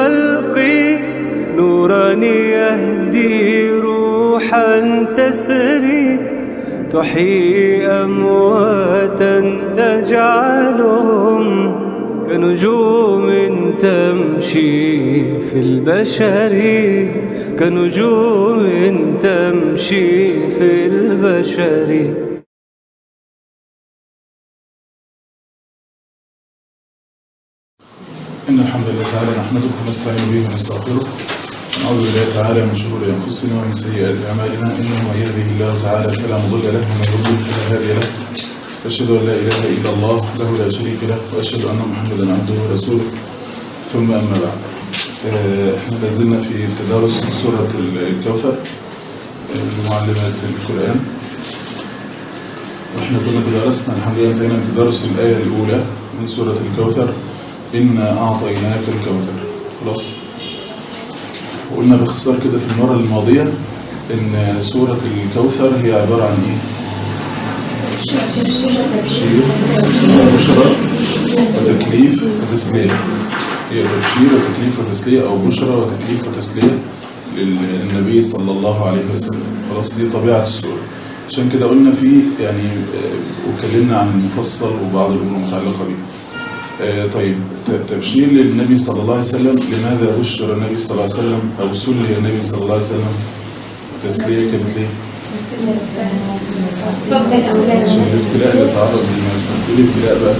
الخلق نورا يهدي روحا تسري تحيي أمواتا تجعلهم كنجوم تمشي في البشر كنجوم تمشي في البشر إن الحمد لله تعالى نحمده ونستعين به ونستغفره ونعوذ بالله تعالى من شرور أنفسنا ومن سيئات أعمالنا إنه من يهده الله تعالى فلا مضل له ومن يضلل فلا هادي له أشهد أن لا إله إلا الله وحده لا شريك له وأشهد أن محمدا عبده ورسوله ثم أما بعد آه، احنا لازلنا في تدارس سورة الكوثر آه، معلمات القرآن واحنا كنا تدارسنا الحمد لله انتهينا من تدارس الآية الأولى من سورة الكوثر إنا أعطيناك الكوثر خلاص وقلنا باختصار كده في المرة الماضية إن سورة الكوثر هي عبارة عن إيه؟ تبشير وبشرى وتكليف وتسلية هي تبشير وتكليف وتسلية أو بشرى وتكليف وتسلية للنبي صلى الله عليه وسلم خلاص دي طبيعة السورة عشان كده قلنا في يعني آه، وكلمنا عن المفصل وبعض الأمور المتعلقة به آه، طيب ت- تبشير للنبي صلى الله عليه وسلم لماذا بشر النبي صلى الله عليه وسلم أو سلي النبي صلى الله عليه وسلم تسلية كانت ليه؟ عشان الابتلاء اللي تعرض ليه مثلا ايه الابتلاء بقى؟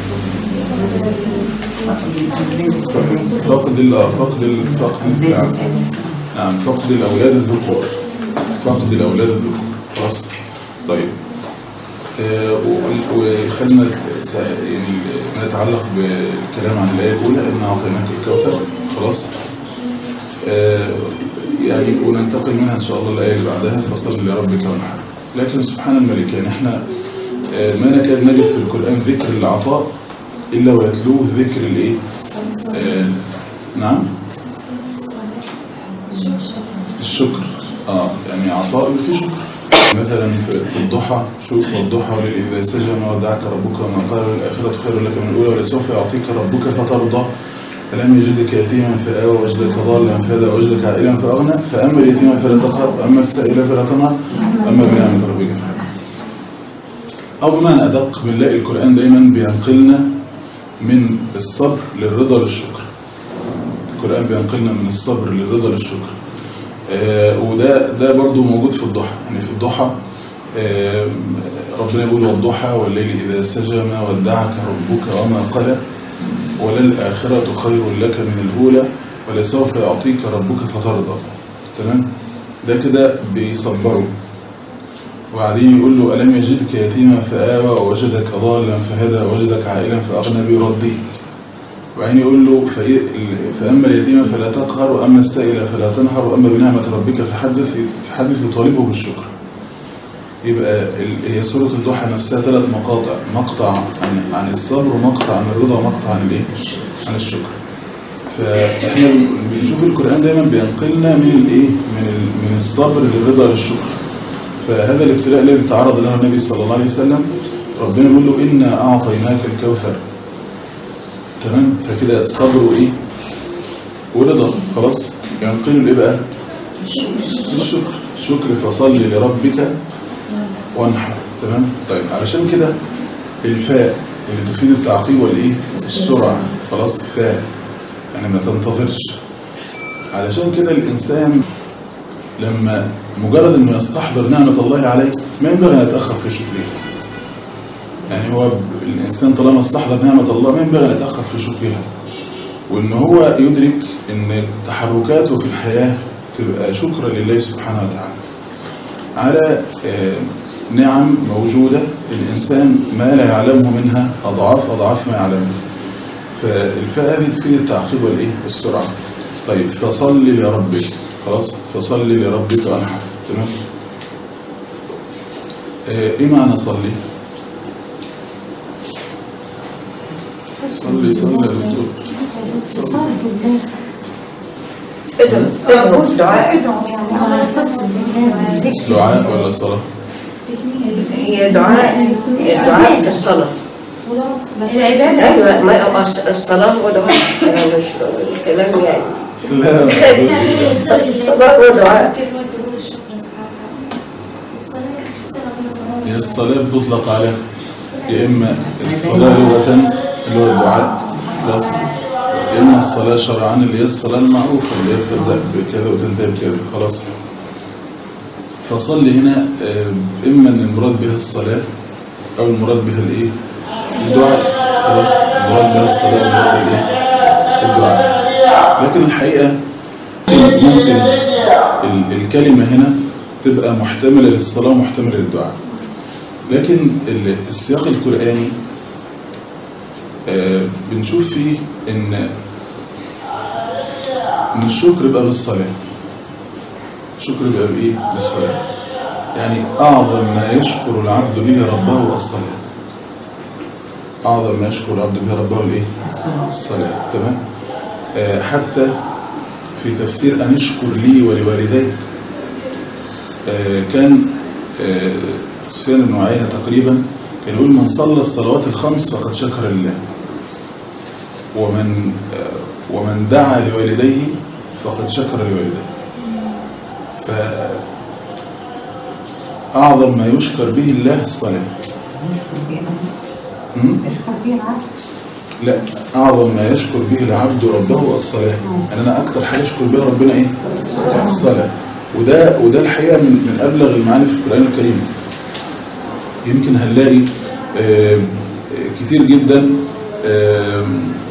فقد ال فقد ال فقد نعم نعم فقد الأولاد الذكور فقد الأولاد الذكور خلاص طيب آه، و- وخلنا س- يعني نتعلق بالكلام عن الآية الأولى إن أعطيناك الكوثر خلاص آه، يعني وننتقل منها إن شاء الله الآية اللي بعدها فصل لربك وانحر لكن سبحان الملك يعني احنا آه، ما نكاد نجد في القرآن ذكر العطاء إلا ويتلوه ذكر الإيه؟ آه، نعم الشكر اه يعني عطاء في شكر مثلا في في الضحى شوف والضحى وليل إذا سجى ما ودعك ربك وما قال والآخرة خير لك من الأولى ولسوف يعطيك ربك فترضى فلم يجدك يتيما فآوى وجدك ضالا فهدى وجدك عائلا فأغنى فأما اليتيم فلا تقهر وأما السائل فلا تنهر وأما بنعمة ربك فحدث أو بمعنى أدق بنلاقي القرآن دايما بينقلنا من الصبر للرضا للشكر القرآن بينقلنا من الصبر للرضا للشكر آه، وده ده برضو موجود في الضحى يعني في الضحى آه، ربنا يقول والضحى والليل إذا سجى ما ودعك ربك وما قلى وللآخرة خير لك من الأولى ولسوف يعطيك ربك فترضى تمام ده كده بيصبره وبعدين يقول له ألم يجدك يتيما فآوى ووجدك ضالا فهدى ووجدك عائلا فأغنى بيرضيك وبعدين يقول له فإيه- فأما اليتيم فلا تقهر وأما السائل فلا تنهر وأما بنعمة ربك فحدث فحدث يطالبه بالشكر يبقى ال- هي سورة الضحى نفسها ثلاث مقاطع مقطع عن, عن الصبر ومقطع عن الرضا ومقطع عن الايه عن الشكر فاحنا بنشوف القرآن دايما بينقلنا من الايه من ال- من الصبر للرضا للشكر فهذا الابتلاء الذي تعرض له النبي صلى الله عليه وسلم ربنا يقول له إنا أعطيناك الكوثر تمام فكده صبر وايه ورضا خلاص ينقلوا الايه بقى الشكر الشكر فصل لربك وانحر تمام طيب علشان كده الفاء اللي تفيد التعقيب والايه السرعه خلاص فاء يعني ما تنتظرش علشان كده الانسان لما مجرد انه يستحضر نعمه الله عليه ما ينبغي ان يتاخر في شكرها يعني هو ب- الإنسان طالما استحضر نعمة الله ما ينبغي أن يتأخر في شكرها وإن هو يدرك أن تحركاته في الحياة تبقى شكرا لله سبحانه وتعالى على آه، نعم موجودة الإنسان ما لا يعلمه منها أضعاف أضعاف ما يعلمه فالفاء هذه تفيد التعقيب والإيه السرعة طيب فصل لربك خلاص فصل لربك وانحر تمام آه، إيه معنى صلي صلي صلي يا دكتور ادعو دعاء دعاء ولا صلاة هي دعاء الدعاء في الصلاة العبادة أيوة ما الصلاة هو دعاء أنا مش يشرب الكلام يعني لا الصلاة ودعاء هي الصلاة بتطلق على يا إما الصلاة لغة اللي هو الدعاء خلاص يا إما الصلاة شرعا اللي هي الصلاة المعروفة اللي هي بتبدأ بكذا وتنتهي بكذا خلاص فصل هنا آه، إما أن المراد بها الصلاة أو المراد بها الإيه الدعاء خلاص المراد بها الصلاة المراد بها الإيه الدعاء لكن الحقيقة ممكن ال- الكلمة هنا تبقى محتملة للصلاة ومحتملة للدعاء لكن ال- السياق القرآني آه، بنشوف فيه ان ان الشكر بقى بالصلاة الشكر بقى بايه بالصلاة يعني اعظم ما يشكر العبد به ربه الصلاة اعظم ما يشكر العبد به ربه الايه الصلاة تمام آه، حتى في تفسير ان اشكر لي ولوالدي آه، كان آه، سفيان بن عيينة تقريبا كان يقول من صلى الصلوات الخمس فقد شكر الله ومن آه، ومن دعا لوالديه فقد شكر لوالديه فأعظم ما يشكر به الله الصلاة م? لا أعظم ما يشكر به العبد ربه الصلاة يعني أنا أكثر حاجة يشكر بها ربنا إيه الصلاة وده وده الحقيقة من, من أبلغ المعاني في القرآن الكريم يمكن هنلاقي آه، كتير جدا آه،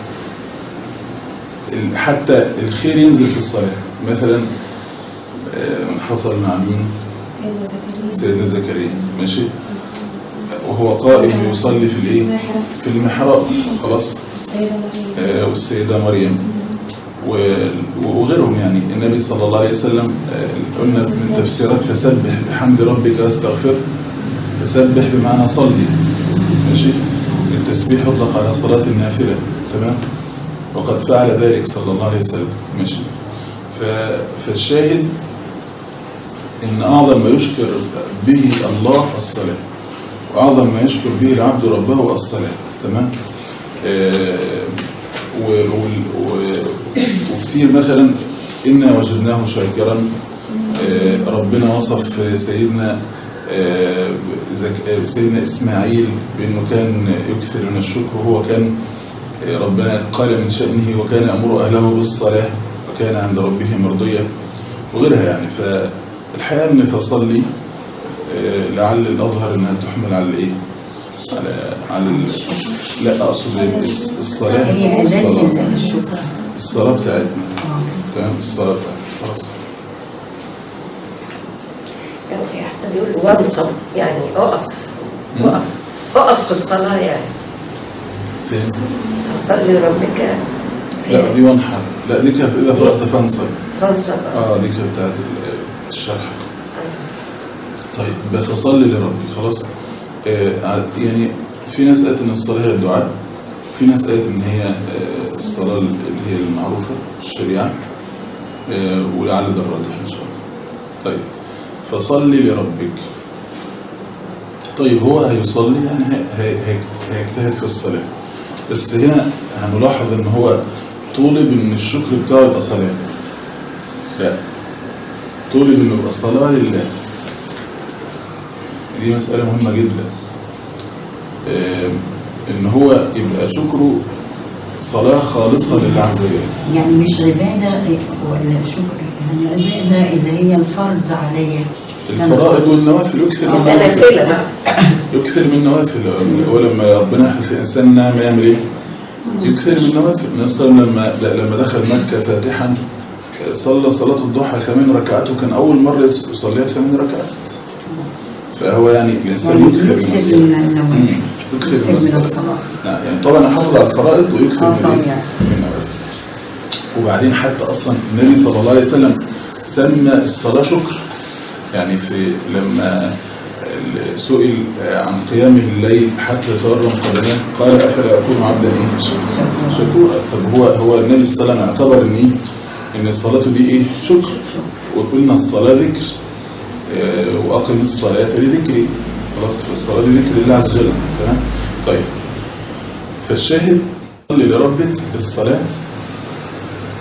ال- حتى الخير ينزل في الصلاة مثلا آه، حصل مع مين سيدنا زكريا ماشي وهو قائم يصلي في الايه في المحراب خلاص آه، والسيدة مريم و- وغيرهم يعني النبي صلى الله عليه وسلم آه، قلنا من تفسيرات فسبح بحمد ربك واستغفر فسبح بمعنى صلي ماشي التسبيح يطلق على صلاة النافلة تمام وقد فعل ذلك صلى الله عليه وسلم ماشي ف- فالشاهد إن أعظم ما يشكر به الله الصلاة وأعظم ما يشكر به العبد ربه الصلاة تمام آه، و- وال- و- وكتير مثلا إنا وجدناه شاكرا آه، ربنا وصف سيدنا آه، زك- آه، سيدنا إسماعيل بأنه كان يكثر من الشكر وهو كان آه، ربنا قال من شأنه وكان يأمر أهله بالصلاة وكان عند ربه مرضيا وغيرها يعني فالحقيقة أن فصلي آه، لعل الأظهر أنها تحمل على الإيه على على ال- لا أقصد الس- الصلاة هي أداة الصلاة الشكر الصلاة بتاعتنا آه. تمام الصلاة بتاعتنا خلاص يعني حتى بيقول وانصب يعني اقف اقف اقف في الصلاة يعني فين؟ فصلي ربك لا دي وانحر لا دي كانت إذا فرقت فانصب تنصب اه دي كانت بتاعت ال- الشرح طيب بفصلي لربي خلاص آه ع- يعني في ناس قالت ان الصلاة هي الدعاء في ناس قالت ان هي آه الصلاة اللي هي المعروفة في الشريعة آه ولعل ده الراجح ان شاء الله طيب فصلي لربك طيب هو هيصلي يعني هي- هي- هي- هيجتهد في الصلاة بس هنا هنلاحظ ان هو طولب ان الشكر بتاعه يبقى صلاة لا طولب انه يبقى صلاة لله دي مسألة مهمة جدا آم، ان هو يبقى شكره صلاة خالصة لله عز وجل يعني مش عبادة ولا شكر يعني عبادة إذا هي الفرض عليا الفرائض والنوافل يكثر من ده النوافل نافلة بقى يكثر من النوافل ولما ربنا يحفظ الإنسان نعم يعمل إيه؟ يكثر من النوافل مثلا لما لما دخل مكة فاتحا صلى صلاة الضحى ثمان ركعات وكان أول مرة يصليها ثمان ركعات فهو يعني الإنسان يعني يكثر من يكثر الصلاة من النوافل. مم. يكثر يكثر من من الصلاة الصلاة. نعم، يعني طبعا يحافظ على الفرائض ويكثر آه، من الإيه؟ طبعاً. من النوافل وبعدين حتى أصلا النبي صلى الله عليه وسلم سمى الصلاة شكر يعني في لما سئل عن قيامه الليل حتى تورم قدمه قال أفلا أكون عبدا إيه؟ شكورا طب هو هو النبي صلى الله عليه وسلم اعتبر إن إيه؟ إن الصلاة دي إيه؟ شكر وقلنا الصلاة ذكر آه، وأقم الصلاة لذكري خلاص فالصلاة دي ذكر الله عز وجل تمام طيب فالشاهد صلي لربك بالصلاة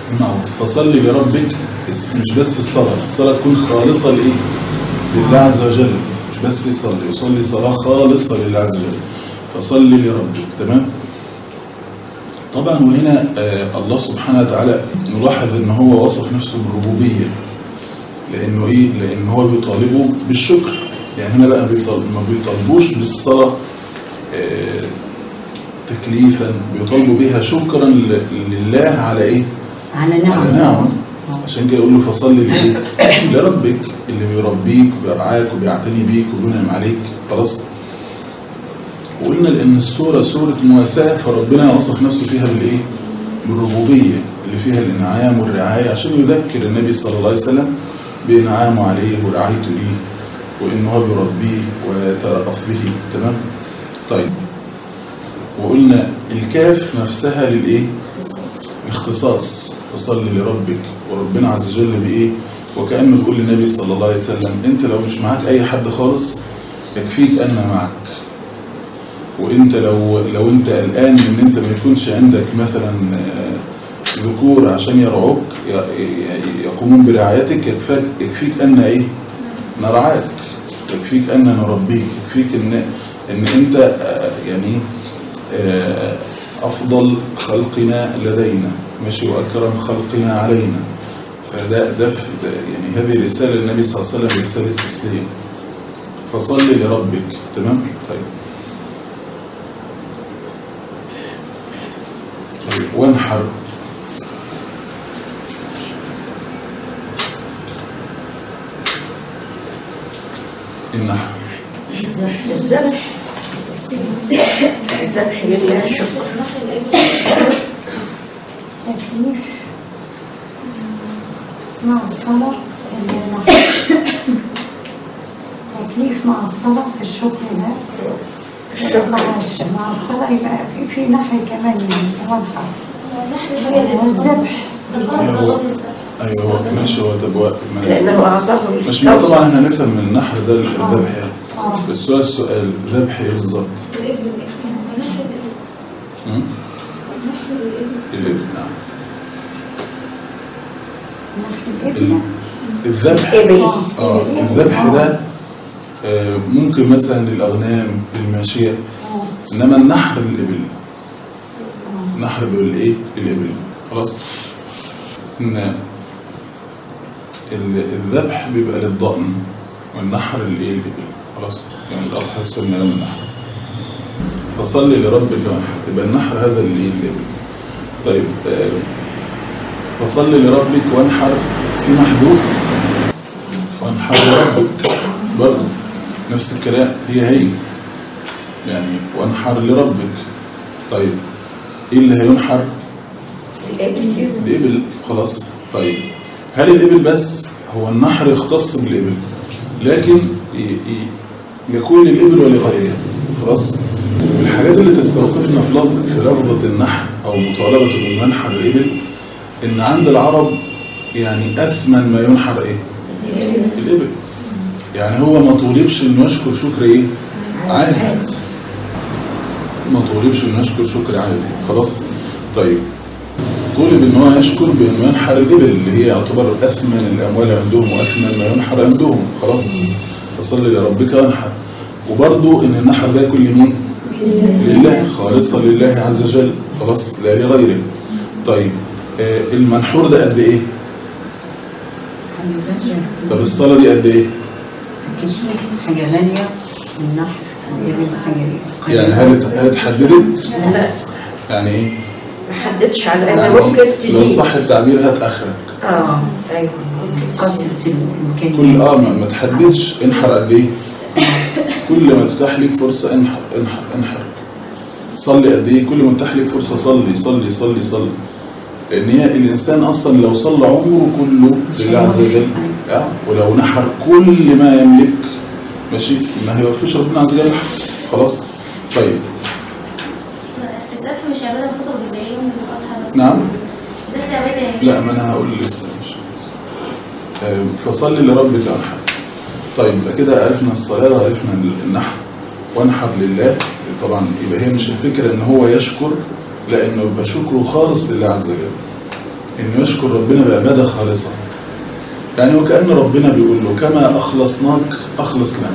نعم فصلي لربك بس مش بس الصلاة الصلاة تكون خالصة لإيه لله عز وجل مش بس يصلي يصلي صلاة خالصة لله عز وجل فصلي لربك تمام طبعا وهنا آه الله سبحانه وتعالى نلاحظ ان هو وصف نفسه بالربوبية لانه ايه لان هو بيطالبه بالشكر يعني هنا بقى بيطالب ما بيطالبوش بالصلاة آه تكليفا بيطالبوا بها شكرا ل- لله على ايه على على نعم نعم عشان كده يقول له فصلي لإيه؟ لربك اللي بيربيك وبيرعاك وبيعتني بيك وبينعم عليك خلاص وقلنا لأن السورة سورة مواساة فربنا وصف نفسه فيها بالإيه؟ بالربوبية اللي فيها الإنعام والرعاية عشان يذكر النبي صلى الله عليه وسلم بإنعامه عليه ورعايته ليه وإن هو بيربيه ويترأف به تمام؟ طيب وقلنا الكاف نفسها للإيه؟ اختصاص فصل لربك وربنا عز وجل بإيه وكأنه بيقول للنبي صلى الله عليه وسلم انت لو مش معاك اي حد خالص يكفيك انا معك وانت لو لو انت قلقان ان انت ما يكونش عندك مثلا آه، ذكور عشان يرعوك ي- ي- يقومون برعايتك يكفيك يكفيك ان ايه نرعاك يكفيك ان نربيك يكفيك ان ان انت آه، يعني آه، افضل خلقنا لدينا ماشي واكرم خلقنا علينا فده ده في- ده يعني هذه رساله النبي صلى الله عليه وسلم رساله تسليم فصل لربك تمام طيب طيب وانحر النحر الذبح الذبح لله شكر تكليف مع الصلاة تكليف مع الصلاة في الشكر ده مع الش- مع الصلاة يبقى في, في نحي كمان يعني واضحة والذبح هو ايوه هو ماشي هو تبواب لأنه أعطاه مش ما طبعا احنا نفهم من النحر ده الذبح يعني اه بس هو السؤال ذبح ايه بالظبط؟ هم؟ الابن نعم نحي الابن الذبح إبل اه الذبح ده آه، ممكن مثلا للاغنام للماشيه اه انما النحر للابل نحر بالايه الابل خلاص ان ال- الذبح بيبقى للضأن والنحر للايه الابل خلاص يعني الاضحى يسمى يوم النحر فصلي لربك وانحر يبقى النحر هذا اللي الابل طيب آه، فصلي لربك وانحر في محذوف وانحر لربك برضه نفس الكلام هي هي يعني وانحر لربك طيب ايه اللي هينحر الإبل الإبل خلاص طيب هل الإبل بس هو النحر يختص بالإبل لكن ي- ي- يكون للإبل ولغيرها خلاص الحاجات اللي تستوقفنا في لفظ في لفظة النحر أو مطالبة من منحر الإبل إن عند العرب يعني أثمن ما ينحر إيه الإبل يعني هو ما طولبش إنه يشكر شكر إيه عادي ما طولبش إنه يشكر شكر عادي خلاص طيب طولب ان هو يشكر بانه ينحر الابل اللي هي يعتبر اثمن الاموال عندهم واثمن ما ينحر عندهم خلاص فصلي لربك وانحر وبرضه ان النحر ده يكون لمين لله خالصة لله عز وجل خلاص لا لغيره طيب آه المنحور ده قد ايه طب الصلاة دي قد ايه حاجة غالية النحر الإبل حاجة يعني هل هل اتحددت لا يعني ايه ما حددش على يعني أنا ممكن لو تزيد صح التعبير هات اخرك اه أيوه قصة كل الإمكانيات اه ما ما تحددش انحر قد ايه كل ما تتاح لك فرصة انحر انحر انحر صلي قد ايه كل ما تتاح لك فرصة صلي صلي صلي صلي لان هي الانسان اصلا لو صلى عمره كله لله عز وجل آه، ولو نحر كل ما يملك ماشي ما هيوفيش ربنا عز وجل حق. خلاص طيب الذبح مش عبادة خطب زي يوم الأضحى نعم الذبح عبادة يعني لا ما انا هقول لسه آه، فصلي لربك وانحر طيب يبقى كده عرفنا الصلاة وعرفنا النحر وانحر لله طبعا يبقى هي مش الفكرة ان هو يشكر لا انه يبقى شكره خالص لله عز وجل انه يشكر ربنا بعبادة خالصة يعني وكأن ربنا بيقول له كما أخلصناك أخلص لنا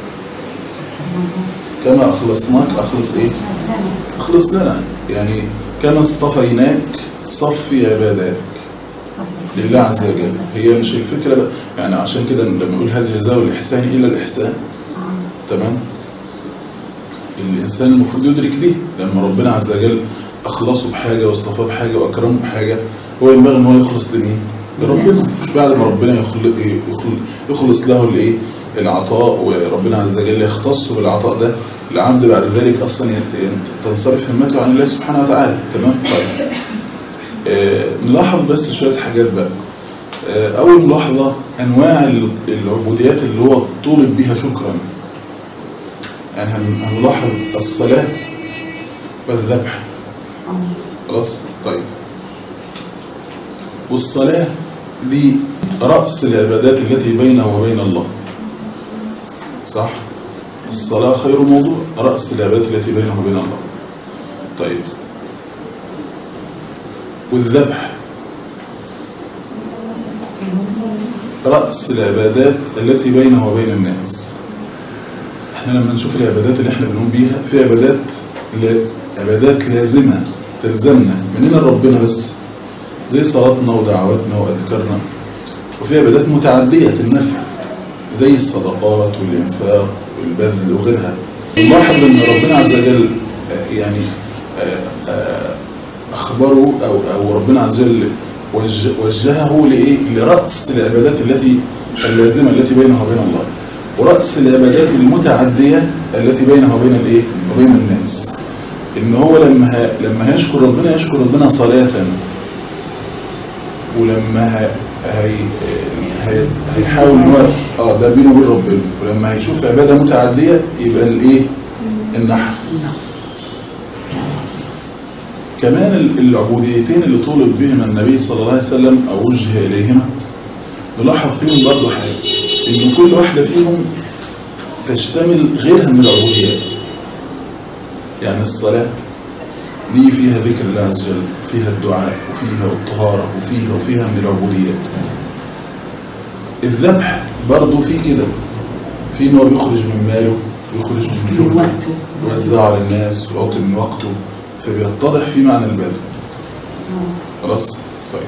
كما أخلصناك أخلص إيه أخلص لنا يعني كما اصطفيناك صفي عباداتك لله عز وجل هي مش الفكرة بقى يعني عشان كده لما نقول هل جزاء الإحسان إلا الإحسان تمام الإنسان المفروض يدرك دي لما ربنا عز وجل أخلصه بحاجة واصطفاه بحاجة وأكرمه بحاجة هو ينبغي إن هو يخلص لمين؟ لربنا مش بعد ما ربنا يخلق يخلق يخلص له الإيه؟ العطاء وربنا عز وجل يختص بالعطاء ده العبد بعد ذلك أصلا يت- تنصرف همته عن الله سبحانه وتعالى تمام؟ طيب آه، نلاحظ بس شوية حاجات بقى آه، أول ملاحظة أنواع ال- العبوديات اللي هو طولب بها شكرا يعني هن- هنلاحظ الصلاة والذبح خلاص طيب والصلاة دي رأس العبادات التي بينه وبين الله صح الصلاة خير موضوع رأس العبادات التي بينه وبين الله طيب والذبح رأس العبادات التي بينه وبين الناس احنا لما نشوف العبادات اللي احنا بنقوم بيها في عبادات لا- عبادات لازمة تلزمنا مننا ربنا بس زي صلاتنا ودعواتنا وأذكارنا وفي عبادات متعدية النفع زي الصدقات والإنفاق والبذل وغيرها نلاحظ أن ربنا عز وجل آه، يعني آه، آه، أخبره أو, أو ربنا عز وجل وجه- وجهه لإيه؟ لرأس العبادات التي اللازمة التي بينه وبين الله ورأس العبادات المتعدية التي بينه وبين الإيه؟ وبين الناس إن هو لما ه- لما هيشكر ربنا يشكر ربنا صلاة ولما ه- هي هي هيحاول ان هو اه ده بينه وبين ربنا ولما هيشوف عباده متعديه يبقى الايه النحر كمان ال- العبوديتين اللي طولب بهما النبي صلى الله عليه وسلم او وجه اليهما نلاحظ فيهم برضه حاجه ان كل واحده فيهم تشتمل غيرها من العبوديات يعني الصلاه دي فيها ذكر الله عز وجل فيها الدعاء وفيها الطهارة وفيها وفيها من العبوديات الذبح برضه في كده في ان هو بيخرج من ماله بيخرج من جهده يوزع على الناس ويعطي من وقته فبيتضح في معنى البذل خلاص طيب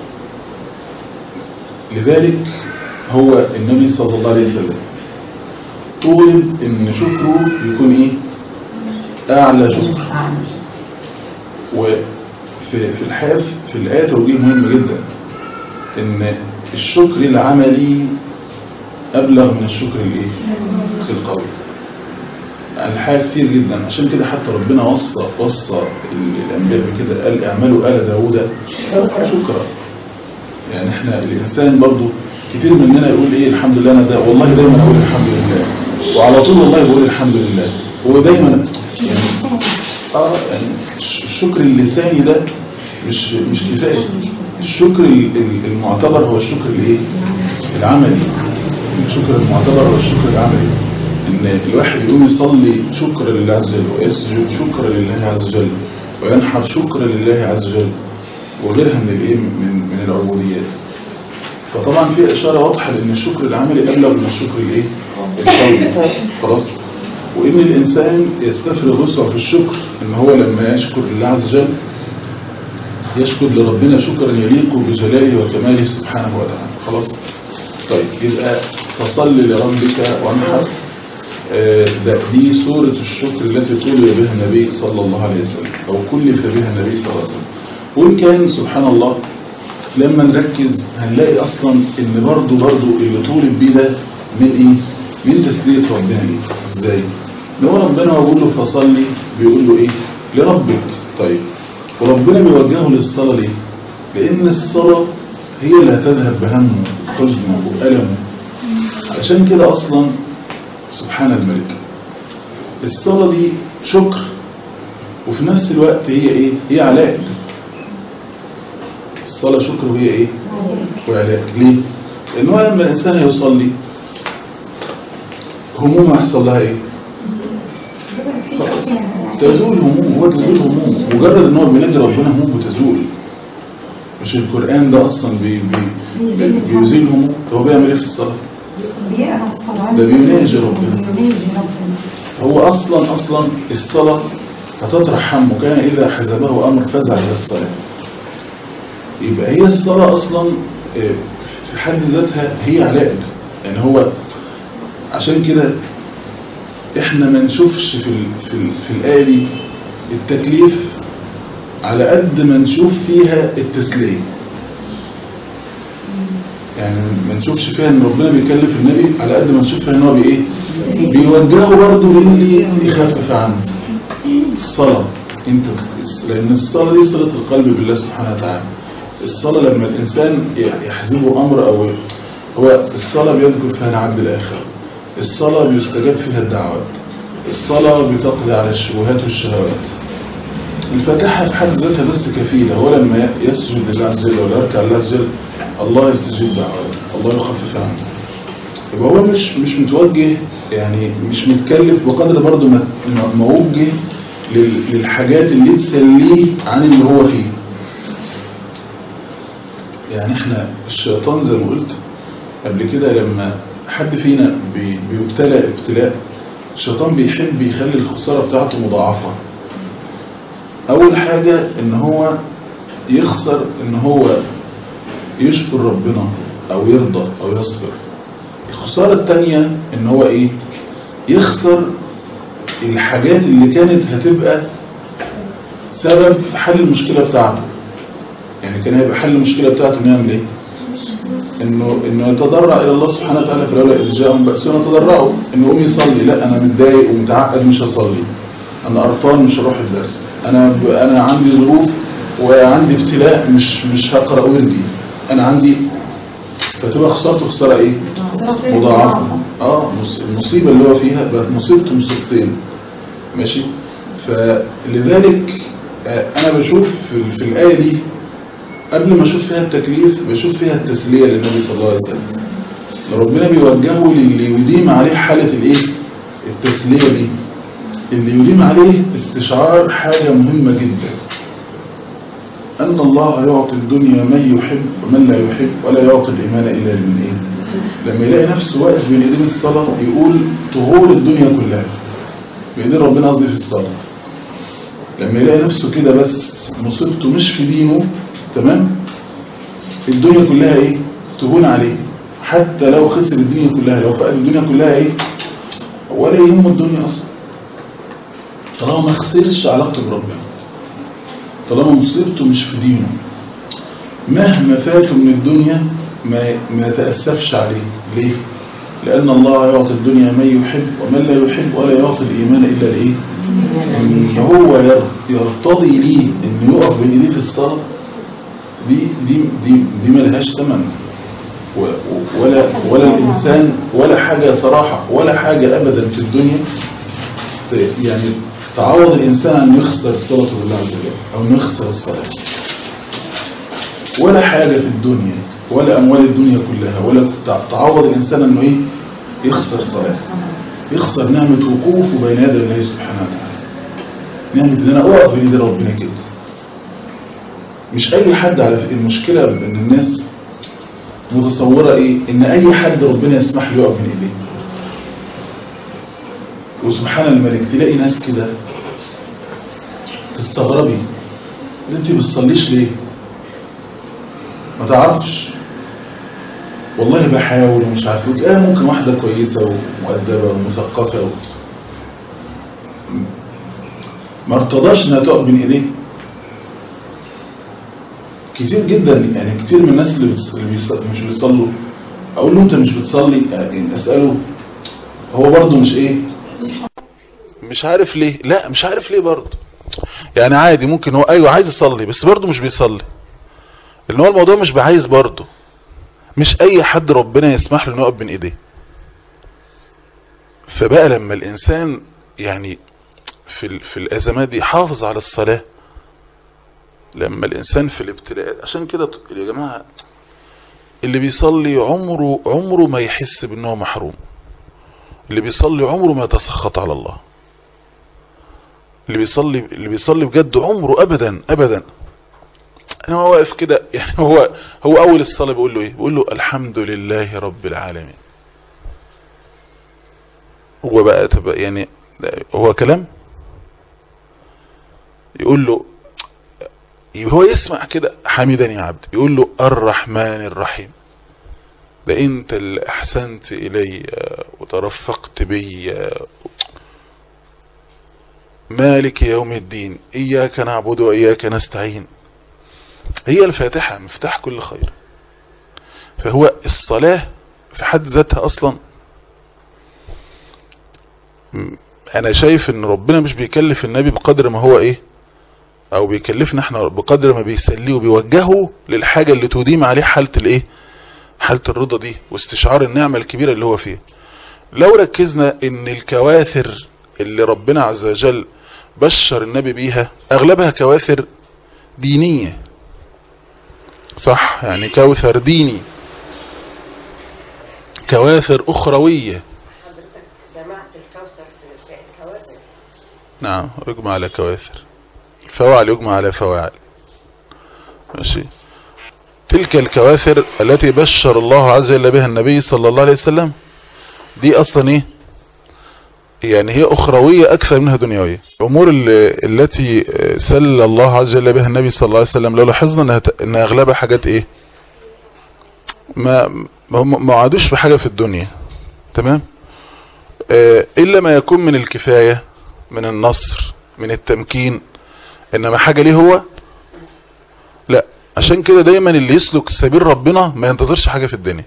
لذلك هو النبي صلى الله عليه وسلم طولب ان شكره يكون ايه اعلى شكر وفي في الحياة في الآية توجيه مهم جدا إن الشكر العملي أبلغ من الشكر الإيه؟ القولي يعني الحياة كتير جدا عشان كده حتى ربنا وصى وصى الأنبياء بكده قال اعملوا آل داوود شكرا يعني احنا الإنسان برضو كتير مننا يقول إيه الحمد لله أنا ده والله دايما أقول الحمد لله وعلى طول والله بقول الحمد لله هو دايما يعني اه يعني الشكر اللساني ده مش مش كفايه الشكر ال- ال- المعتبر هو الشكر الايه العملي الشكر المعتبر هو الشكر العملي ان الواحد يقوم يصلي شكر لله عز وجل ويسجد شكر لله عز وجل وينحر شكر لله عز وجل وغيرها من الايه من من العبوديات فطبعا في اشاره واضحه لان الشكر العملي ابلغ من الشكر الايه القولي خلاص وإن الإنسان يستفرغ وسعه في الشكر إن هو لما يشكر الله عز وجل يشكر لربنا شكرا يليق بجلاله وكماله سبحانه وتعالى خلاص طيب يبقى فصل لربك وانحر آه، ده دي سورة الشكر التي طلب بها النبي صلى الله عليه وسلم أو كلف بها النبي صلى الله عليه وسلم وإن كان سبحان الله لما نركز هنلاقي أصلا إن برضه برضه اللي طولب بيه ده من إيه؟ من تسلية ربنا ليه إزاي؟ لو ربنا هو بيقول له فصلي بيقول له إيه؟ لربك طيب وربنا بيوجهه للصلاة ليه؟ لأن الصلاة هي اللي هتذهب بهمه وحزنه وألمه علشان كده أصلا سبحان الملك الصلاة دي شكر وفي نفس الوقت هي ايه هي علاج الصلاة شكر وهي ايه وعلاج ليه لان هو لما الانسان هيصلي همومه هيحصل لها ايه خلاص تزول همومه هو تزول همومه مجرد ان هو بينادي ربنا همومه تزول مش مش القرآن ده أصلا بي بي بي بيزيل هموم هو بيعمل إيه في الصلاة بيقرا القرآن ده بيناجي ربنا. بيناجي ربنا هو أصلا أصلا الصلاة هتطرح همه كان إذا حزبه أمر فزع إلى الصلاة يبقى هي الصلاة أصلا آه، في حد ذاتها هي علاج يعني هو عشان كده احنا ما نشوفش في ال في ال في الآية دي التكليف على قد ما نشوف فيها التسلية يعني ما نشوفش فيها ان ربنا بيكلف النبي على قد ما نشوف فيها ان هو بايه بيوجهه برضه للي يخفف عنه الصلاة انت لان الصلاة دي صلة القلب بالله سبحانه وتعالى الصلاة لما الانسان يحزبه امر او هو الصلاة بيذكر فيها العبد الاخر الصلاة بيستجاب فيها الدعوات الصلاة بتقضي على الشبهات والشهوات الفاتحة في حد ذاتها بس كفيلة هو لما يسجد لله عز وجل ولا يركع لله عز وجل الله يستجيب دعواته الله يخفف عنه يبقى هو مش مش متوجه يعني مش متكلف بقدر برضه ما ما- موجه لل- للحاجات اللي تسليه عن اللي هو فيه يعني احنا الشيطان زي ما قلت قبل كده لما حد فينا بي- بيبتلى ابتلاء الشيطان بيحب يخلي الخسارة بتاعته مضاعفة اول حاجة ان هو يخسر ان هو يشكر ربنا او يرضى او يصبر الخسارة التانية ان هو ايه يخسر الحاجات اللي كانت هتبقى سبب في حل المشكلة بتاعته يعني كان هيبقى حل المشكلة بتاعته انه يعمل ايه انه انه يتضرع الى الله سبحانه وتعالى في الاولى اذ جاءهم بأسنا تضرعوا انه يقوم يصلي لا انا متضايق ومتعقد مش هصلي انا قرفان مش هروح الدرس انا ب... انا عندي ظروف وعندي ابتلاء مش مش هقرا وردي انا عندي فتبقى خسارته خساره ايه مضاعفه اه مص- المصيبه اللي هو فيها بقت مصيبته مصيبتين ماشي فلذلك آه، انا بشوف في, في الايه دي قبل ما اشوف فيها التكليف بشوف فيها التسليه للنبي صلى الله عليه وسلم ربنا بيوجهه للي يديم عليه حاله الايه التسليه دي اللي يديم عليه استشعار حاجه مهمه جدا أن الله يعطي الدنيا من يحب ومن لا يحب ولا يعطي الإيمان إلا لمن إيه لما يلاقي نفسه واقف بين إيدين الصلاة يقول طهور الدنيا كلها بإيدين ربنا قصدي في الصلاة لما يلاقي نفسه كده بس مصيبته مش في دينه تمام الدنيا كلها إيه تهون عليه حتى لو خسر الدنيا كلها لو فقد الدنيا كلها إيه ولا يهمه الدنيا أصلا طالما ما خسرش علاقته بربنا طالما مصيبته مش في دينه مهما فاته من الدنيا ما ما يتأسفش عليه ليه؟ لأن الله يعطي الدنيا من يحب ومن لا يحب ولا يعطي الإيمان إلا لإيه؟ إن هو ير- يرتضي ليه إنه يقف بين إيديه في الصلاة دي دي دي دي ملهاش ثمن و- و- ولا ولا الإنسان ولا حاجة صراحة ولا حاجة أبدا في الدنيا ت- يعني تعوض الإنسان أن يخسر صلاته بالله عز وجل أو أن يخسر الصلاة ولا حاجة في الدنيا ولا أموال الدنيا كلها ولا تع- تعوض الإنسان أنه إيه يخسر صلاة يخسر نعمة وقوفه بين يدي الله سبحانه وتعالى نعمة إن أنا أقف بين يدي ربنا كده مش أي حد على فكرة المشكلة إن الناس متصورة إيه إن أي حد ربنا يسمح له يقف بين إيديه وسبحان الملك تلاقي ناس كده تستغربي انت بتصليش ليه ما تعرفش والله بحاول ومش عارف ايه آه ممكن واحدة كويسة ومؤدبة ومثقفة و... ما ارتضاش انها تقف بين ايديه كتير جدا يعني كتير من الناس اللي, بتص... اللي بيص... مش بيصلوا اقول له انت مش بتصلي يعني اساله هو برضه مش ايه مش عارف ليه لا مش عارف ليه برضه يعني عادي ممكن هو ايوه عايز يصلي بس برضه مش بيصلي لان هو الموضوع مش بعايز برضه مش اي حد ربنا يسمح له انه يقف بين ايديه فبقى لما الانسان يعني في ال- في الازمات دي حافظ على الصلاه لما الانسان في الابتلاءات عشان كده ط- يا جماعه اللي بيصلي عمره عمره ما يحس بانه محروم اللي بيصلي عمره ما يتسخط على الله اللي بيصلي اللي بيصلي بجد عمره ابدا ابدا انا هو واقف كده يعني هو هو اول الصلاه بيقول له ايه بيقول له الحمد لله رب العالمين هو بقى طب يعني هو كلام يقول له هو يسمع كده حمدني يا عبد يقول له الرحمن الرحيم ده انت اللي احسنت الي وترفقت بي مالك يوم الدين اياك نعبد واياك نستعين هي الفاتحة مفتاح كل خير فهو الصلاة في حد ذاتها اصلا انا شايف ان ربنا مش بيكلف النبي بقدر ما هو ايه او بيكلفنا احنا بقدر ما بيسليه وبيوجهه للحاجة اللي تديم عليه حالة الايه حالة الرضا دي واستشعار النعمة الكبيرة اللي هو فيها لو ركزنا ان الكواثر اللي ربنا عز وجل بشر النبي بيها اغلبها كواثر دينية صح يعني كوثر ديني كواثر اخروية حضرتك جمعت الكوثر في الكواثر نعم يجمع على كواثر فواعل يجمع على فواعل ماشي تلك الكواثر التي بشر الله عز وجل بها النبي صلى الله عليه وسلم دي اصلا ايه يعني هي اخروية اكثر منها دنيوية الامور اللي التي سل الله عز وجل بها النبي صلى الله عليه وسلم لو لاحظنا انها ان اغلبها حاجات ايه ما هم ما عادوش بحاجة في الدنيا تمام آه الا ما يكون من الكفاية من النصر من التمكين انما حاجة ليه هو لا عشان كده دايما اللي يسلك سبيل ربنا ما ينتظرش حاجة في الدنيا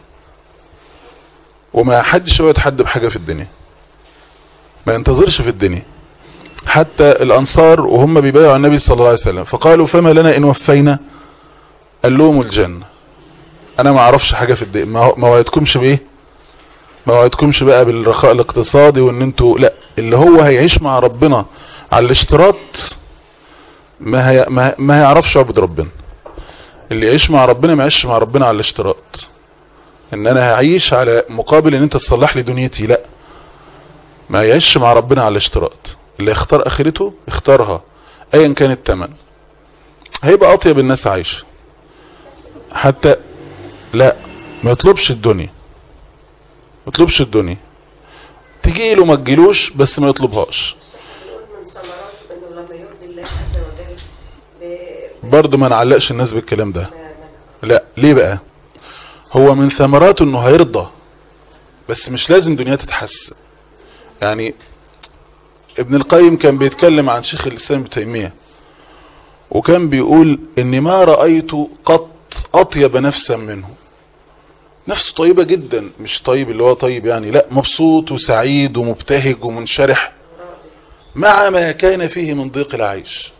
وما حدش يوعد حد بحاجة في الدنيا ما ينتظرش في الدنيا حتى الانصار وهم بيبايعوا النبي صلى الله عليه وسلم فقالوا فما لنا ان وفينا قال لهم الجنة انا ما اعرفش حاجة في الدنيا ما ما وعدكمش بايه ما وعدكمش بقى بالرخاء الاقتصادي وان انتوا لا اللي هو هيعيش مع ربنا على الاشتراط ما هي ما, ما هيعرفش يعبد ربنا اللي يعيش مع ربنا ما يعيش مع ربنا على الاشتراط ان انا هعيش على مقابل ان انت تصلح لي دنيتي لا ما يعيش مع ربنا على الاشتراط اللي يختار اخرته يختارها ايا كان التمن هيبقى اطيب الناس عايشة حتى لا ما يطلبش الدنيا ما يطلبش الدنيا تجي له ما تجيلوش بس ما يطلبهاش من ثمرات انه لما يرضي الله عز وجل ب- برضه ما نعلقش الناس بالكلام ده ب- ب- لا ليه بقى هو من ثمراته انه هيرضى بس مش لازم دنيا تتحسن يعني ابن القيم كان بيتكلم عن شيخ الاسلام ابن تيميه وكان بيقول اني ما رأيت قط اطيب نفسا منه نفسه طيبة جدا مش طيب اللي هو طيب يعني لا مبسوط وسعيد ومبتهج ومنشرح مع ما كان فيه من ضيق العيش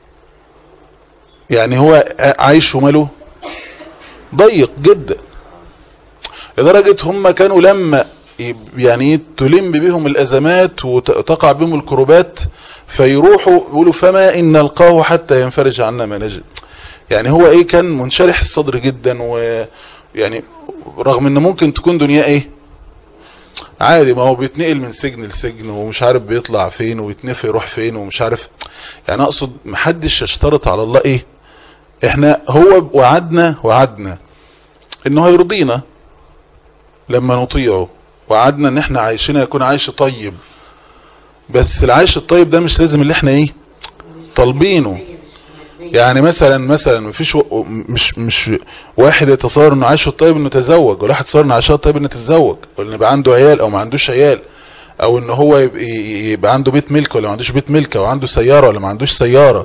يعني هو عايش وماله ضيق جدا لدرجة هم كانوا لما يب- يعني تلم بهم الأزمات وتقع بهم الكروبات فيروحوا يقولوا فما إن نلقاه حتى ينفرج عنا ما نجد يعني هو ايه كان منشرح الصدر جدا ويعني رغم ان ممكن تكون دنيا ايه عادي ما هو بيتنقل من سجن لسجن ومش عارف بيطلع فين ويتنفي يروح فين ومش عارف يعني اقصد محدش يشترط على الله ايه احنا هو وعدنا وعدنا انه هيرضينا لما نطيعه وعدنا ان احنا عايشنا يكون عايش طيب بس العيش الطيب ده مش لازم اللي احنا ايه طالبينه يعني مثلا مثلا مفيش و... مش مش واحد يتصور انه عايشه الطيب انه يتزوج ولا واحد يتصور انه عايشه الطيب انه يتزوج ولا يبقى عنده عيال او ما عندوش عيال او ان هو يبقى, يبقى عنده بيت ملك ولا ما عندوش بيت ملك او عنده سيارة ولا ما عندوش سيارة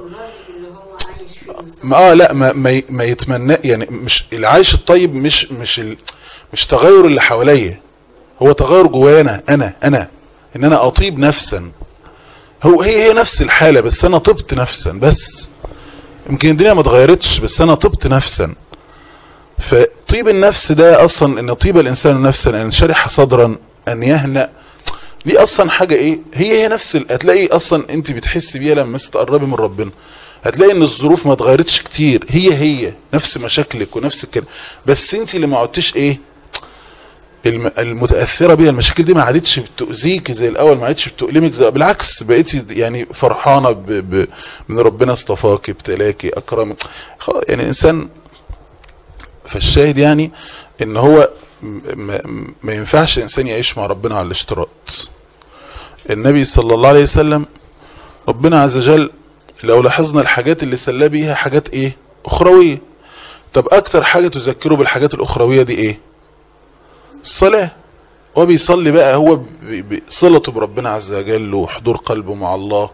ما اه لا ما ما, ي- ما يتمنى يعني مش العيش الطيب مش مش ال... مش تغير اللي حواليا هو تغير جوانا انا انا ان انا اطيب نفسا هو هي هي نفس الحالة بس انا طبت نفسا بس يمكن الدنيا ما اتغيرتش بس انا طبت نفسا فطيب النفس ده اصلا ان طيب الانسان نفسا ان ينشرح صدرا ان يهنأ دي اصلا حاجة ايه هي هي نفس ال- هتلاقي اصلا انت بتحس بيها لما تقربي من ربنا هتلاقي ان الظروف ما اتغيرتش كتير هي هي نفس مشاكلك ونفس الكلام بس انت اللي ما عدتش ايه الم- المتأثرة بيها المشاكل دي ما عادتش بتؤذيك زي الأول ما عادتش بتؤلمك زي بالعكس بقيتي يعني فرحانة ب... ب... من ربنا اصطفاك ابتلاكي أكرمك خلاص يعني الإنسان فالشاهد يعني ان هو م- م- ما ينفعش الإنسان يعيش مع ربنا على الاشتراط النبي صلى الله عليه وسلم ربنا عز وجل لو لاحظنا الحاجات اللي سلى بيها حاجات ايه اخروية طب اكتر حاجة تذكره بالحاجات الاخروية دي ايه الصلاة هو بيصلي بقى هو ب- ب- صلته بربنا عز وجل وحضور قلبه مع الله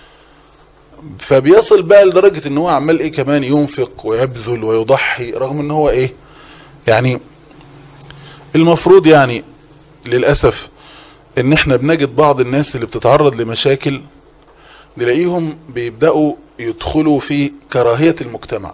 فبيصل بقى لدرجة ان هو عمال ايه كمان ينفق ويبذل ويضحي رغم ان هو ايه يعني المفروض يعني للأسف ان احنا بنجد بعض الناس اللي بتتعرض لمشاكل نلاقيهم بيبدأوا يدخلوا في كراهية المجتمع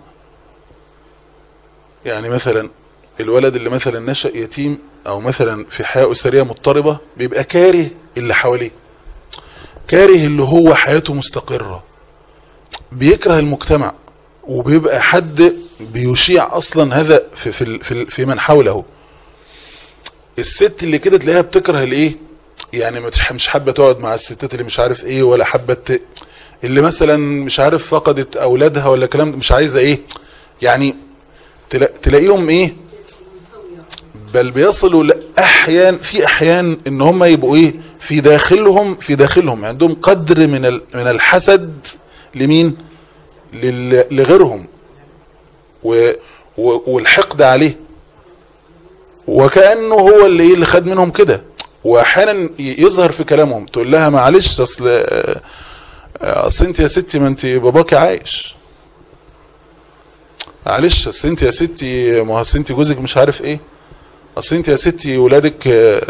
يعني مثلا الولد اللي مثلا نشأ يتيم او مثلا في حياة اسرية مضطربة بيبقى كاره اللي حواليه كاره اللي هو حياته مستقرة بيكره المجتمع وبيبقى حد بيشيع اصلا هذا في, في, في, في من حوله الست اللي كده تلاقيها بتكره الايه يعني مش مش حابه تقعد مع الستات اللي مش عارف ايه ولا حابه ت... اللي مثلا مش عارف فقدت اولادها ولا كلام مش عايزه ايه يعني تلا... تلاقيهم ايه بل بيصلوا لاحيان في احيان ان هم يبقوا ايه في داخلهم في داخلهم عندهم قدر من ال... من الحسد لمين لل... لغيرهم و... و... والحقد عليه وكأنه هو اللي ايه اللي خد منهم كده واحيانا يظهر في كلامهم تقول لها معلش اصل اصل انت يا ستي ما انت باباكي عايش معلش اصل انت يا ستي ما اصل انت جوزك مش عارف ايه اصل انت يا ستي ولادك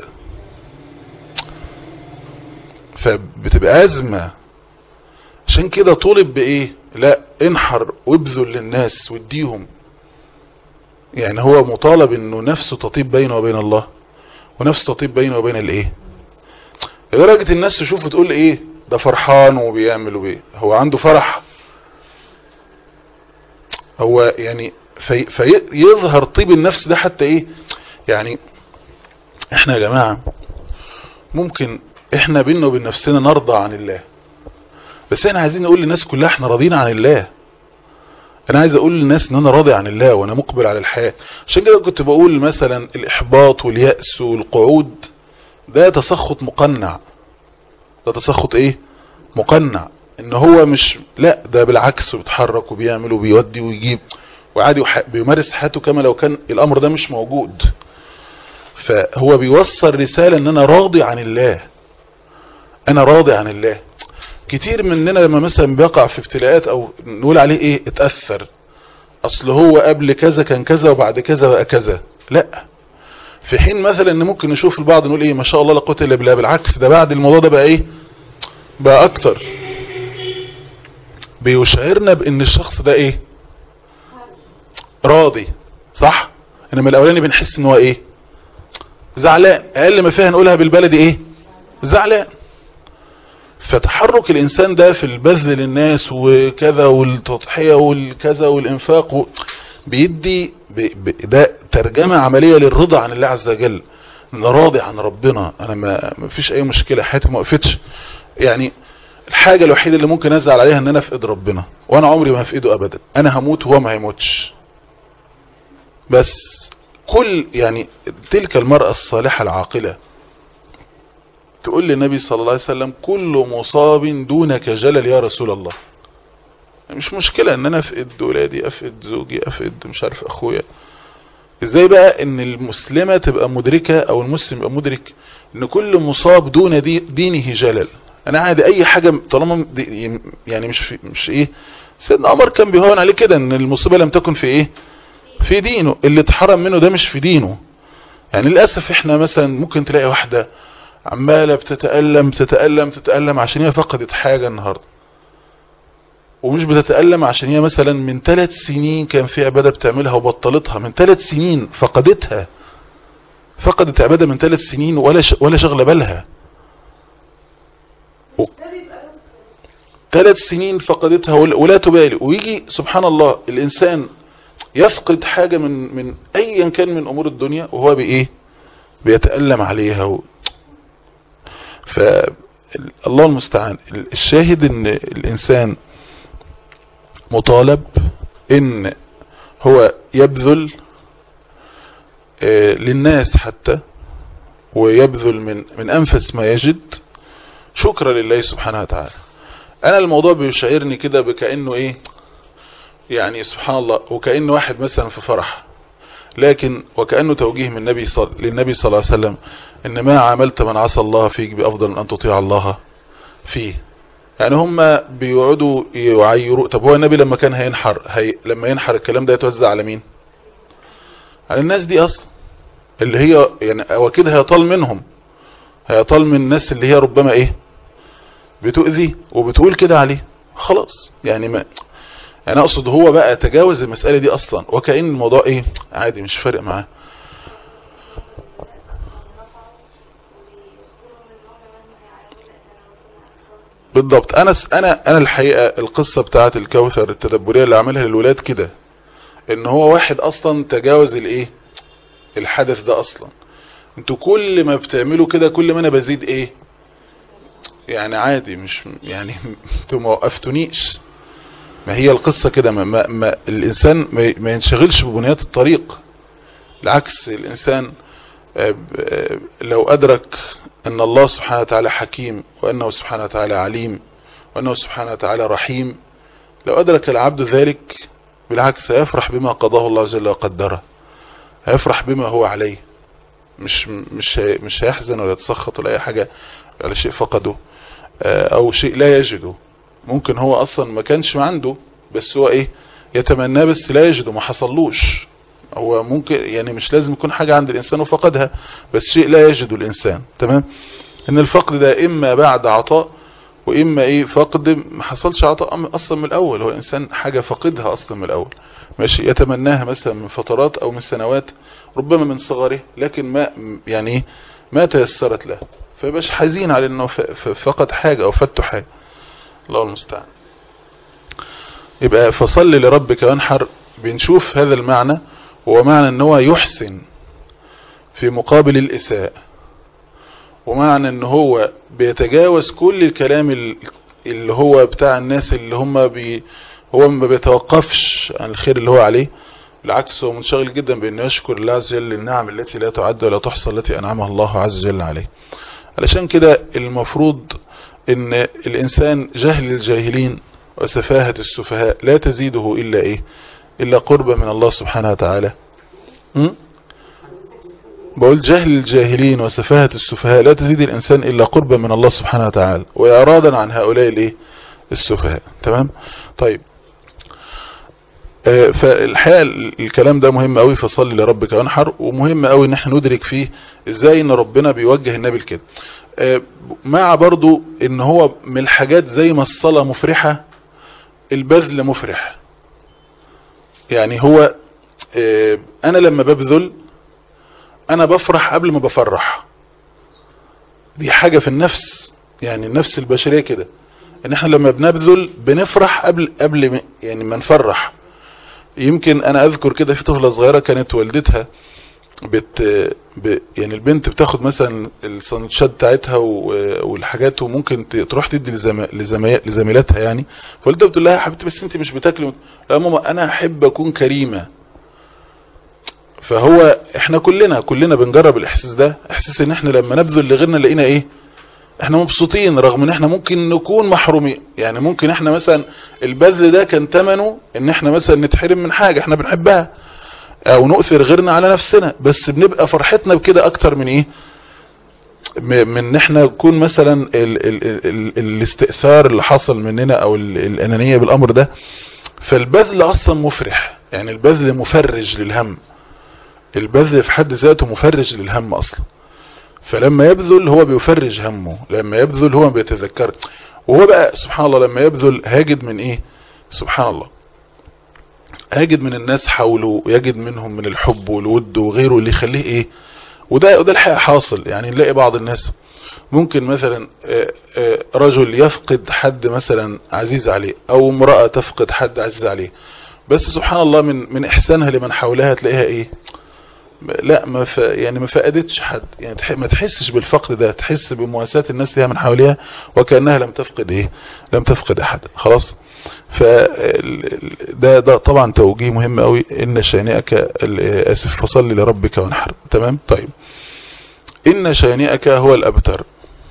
فبتبقى ازمه عشان كده طولب بايه لا انحر وابذل للناس واديهم يعني هو مطالب انه نفسه تطيب بينه وبين الله ونفسه تطيب بينه وبين الايه لدرجة الناس تشوفه تقول ايه ده فرحان وبيعمل وبيه هو عنده فرح هو يعني في فيظهر طيب النفس ده حتى ايه يعني احنا يا جماعة ممكن احنا بينا وبين نفسنا نرضى عن الله بس احنا عايزين نقول للناس كلها احنا راضيين عن الله انا عايز اقول للناس ان انا راضي عن الله وانا مقبل على الحياة عشان كده كنت بقول مثلا الاحباط واليأس والقعود ده تسخط مقنع ده تسخط ايه مقنع ان هو مش لا ده بالعكس بيتحرك وبيعمل وبيودي ويجيب وعادي بيمارس حياته كما لو كان الامر ده مش موجود فهو بيوصل رسالة ان انا راضي عن الله انا راضي عن الله كتير مننا لما مثلا بيقع في ابتلاءات او نقول عليه ايه اتأثر اصل هو قبل كذا كان كذا وبعد كذا بقى كذا لا في حين مثلا ان ممكن نشوف البعض نقول ايه ما شاء الله لا قوه الا بالله بالعكس ده بعد الموضوع ده بقى ايه بقى اكتر بيشعرنا بان الشخص ده ايه راضي صح انما الاولاني بنحس ان هو ايه زعلان اقل ما فيها نقولها بالبلدي ايه زعلان فتحرك الانسان ده في البذل للناس وكذا والتضحية والكذا والانفاق و... بيدي ب... ب... ده ترجمة عملية للرضا عن الله عز وجل انا راضي عن ربنا انا ما... ما فيش اي مشكلة حياتي ما وقفتش يعني الحاجة الوحيدة اللي ممكن ازعل عليها ان انا في ايد ربنا وانا عمري ما في ايده ابدا انا هموت وهو ما هيموتش بس كل يعني تلك المرأة الصالحة العاقلة تقول للنبي صلى الله عليه وسلم كل مصاب دونك جلل يا رسول الله مش مشكلة ان انا افقد ولادي افقد زوجي افقد مش عارف اخويا ازاي بقى ان المسلمة تبقى مدركة او المسلم يبقى مدرك ان كل مصاب دون دي دينه جلل انا عادي اي حاجة طالما يعني مش في مش ايه سيدنا عمر كان بيهون عليه كده ان المصيبة لم تكن في ايه في دينه اللي اتحرم منه ده مش في دينه يعني للأسف احنا مثلا ممكن تلاقي واحدة عمالة بتتألم تتألم تتألم عشان هي فقدت حاجة النهاردة ومش بتتألم عشان هي مثلا من ثلاث سنين كان في عبادة بتعملها وبطلتها من ثلاث سنين فقدتها فقدت عبادة من ثلاث سنين ولا ش... ولا شغل بالها و... ثلاث سنين فقدتها ولا, ولا تبالي ويجي سبحان الله الإنسان يفقد حاجة من من أيا كان من أمور الدنيا وهو بإيه بيتألم عليها و... فالله المستعان الشاهد ان الانسان مطالب ان هو يبذل آه، للناس حتى ويبذل من من انفس ما يجد شكرا لله سبحانه وتعالى انا الموضوع بيشعرني كده بكأنه ايه يعني سبحان الله وكأن واحد مثلا في فرح لكن وكأنه توجيه من النبي صل... للنبي صلى الله عليه وسلم ان ما عملت من عصى الله فيك بافضل من ان تطيع الله فيه يعني هم بيقعدوا يعيروا طب هو النبي لما كان هينحر هي... لما ينحر الكلام ده يتوزع على مين على الناس دي اصلا اللي هي يعني واكيد هيطال منهم هيطال من الناس اللي هي ربما ايه بتؤذي وبتقول كده عليه خلاص يعني ما يعني اقصد هو بقى تجاوز المسألة دي اصلا وكأن الموضوع ايه عادي مش فارق معاه بالضبط انا س- انا انا الحقيقة القصة بتاعت الكوثر التدبرية اللي عملها للولاد كده ان هو واحد اصلا تجاوز الايه الحدث ده اصلا انتوا كل ما بتعملوا كده كل ما انا بزيد ايه يعني عادي مش يعني انتوا ما وقفتونيش ما هي القصة كده ما, ما, ما الانسان ما, ما ينشغلش ببنيات الطريق العكس الانسان آه، ب- آه، لو ادرك ان الله سبحانه وتعالى حكيم وانه سبحانه وتعالى عليم وانه سبحانه وتعالى رحيم لو ادرك العبد ذلك بالعكس هيفرح بما قضاه الله جل وقدره هيفرح بما هو عليه مش مش هي- مش هيحزن ولا يتسخط ولا اي حاجة على شيء فقده آه، او شيء لا يجده ممكن هو اصلا ما كانش عنده بس هو ايه يتمناه بس لا يجده ما حصلوش هو ممكن يعني مش لازم يكون حاجة عند الانسان وفقدها بس شيء لا يجده الانسان تمام ان الفقد ده اما بعد عطاء واما ايه فقد ما حصلش عطاء أم- اصلا من الاول هو الانسان حاجة فقدها اصلا من الاول ماشي يتمناها مثلا من فترات او من سنوات ربما من صغره لكن ما يعني ايه ما تيسرت له فيبقاش حزين على انه ف- ف- فقد حاجة او فته حاجة الله المستعان يبقى فصل لربك وانحر بنشوف هذا المعنى هو معنى ان هو يحسن في مقابل الاساءة ومعنى ان هو بيتجاوز كل الكلام ال- اللي هو بتاع الناس اللي هم بي هو ما بيتوقفش عن الخير اللي هو عليه بالعكس هو منشغل جدا بانه يشكر الله عز وجل النعم التي لا تعد ولا تحصى التي انعمها الله عز وجل عليه علشان كده المفروض ان الانسان جهل الجاهلين وسفاهة السفهاء لا تزيده الا ايه الا قربا من الله سبحانه وتعالى م? بقول جهل الجاهلين وسفاهة السفهاء لا تزيد الانسان الا قربا من الله سبحانه وتعالى واعراضا عن هؤلاء الايه السفهاء تمام طيب آه، فالحقيقة الكلام ده مهم قوي فصل لربك وانحر ومهم قوي ان احنا ندرك فيه ازاي ان ربنا بيوجه النبي لكده آه، مع برضو ان هو من الحاجات زي ما الصلاة مفرحة البذل مفرح يعني هو آه، انا لما ببذل انا بفرح قبل ما بفرح دي حاجة في النفس يعني النفس البشرية كده ان احنا لما بنبذل بنفرح قبل قبل ما- يعني ما نفرح يمكن انا اذكر كده في طفلة صغيرة كانت والدتها بت ب يعني البنت بتاخد مثلا السندوتشات بتاعتها و- والحاجات وممكن ت- تروح تدي لزم... لزمي... لزميلاتها يعني فوالدتها بتقول لها يا حبيبتي بس انت مش بتاكلي لا ماما انا احب اكون كريمة فهو احنا كلنا كلنا بنجرب الاحساس ده احساس ان احنا لما نبذل لغيرنا لقينا ايه احنا مبسوطين رغم ان احنا ممكن نكون محرومين يعني ممكن احنا مثلا البذل ده كان ثمنه ان احنا مثلا نتحرم من حاجة احنا بنحبها او نؤثر غيرنا على نفسنا بس بنبقى فرحتنا بكده اكتر من ايه م- من ان احنا نكون مثلا ال ال ال ال الاستئثار اللي حصل مننا او ال الانانية بالامر ده فالبذل اصلا مفرح يعني البذل مفرج للهم البذل في حد ذاته مفرج للهم اصلا فلما يبذل هو بيفرج همه لما يبذل هو بيتذكر وهو بقى سبحان الله لما يبذل هيجد من ايه سبحان الله هيجد من الناس حوله يجد منهم من الحب والود وغيره اللي يخليه ايه وده وده الحقيقة حاصل يعني نلاقي بعض الناس ممكن مثلا آه، آه، رجل يفقد حد مثلا عزيز عليه او امرأة تفقد حد عزيز عليه بس سبحان الله من من احسانها لمن حولها تلاقيها ايه لا ما ف... يعني ما فقدتش حد يعني تح... ما تحسش بالفقد ده تحس بمواساة الناس ليها من حواليها وكأنها لم تفقد ايه لم تفقد احد خلاص ف ال- ده ده طبعا توجيه مهم قوي ان شانئك ال- اسف فصل لربك وانحر تمام طيب ان شانئك هو الابتر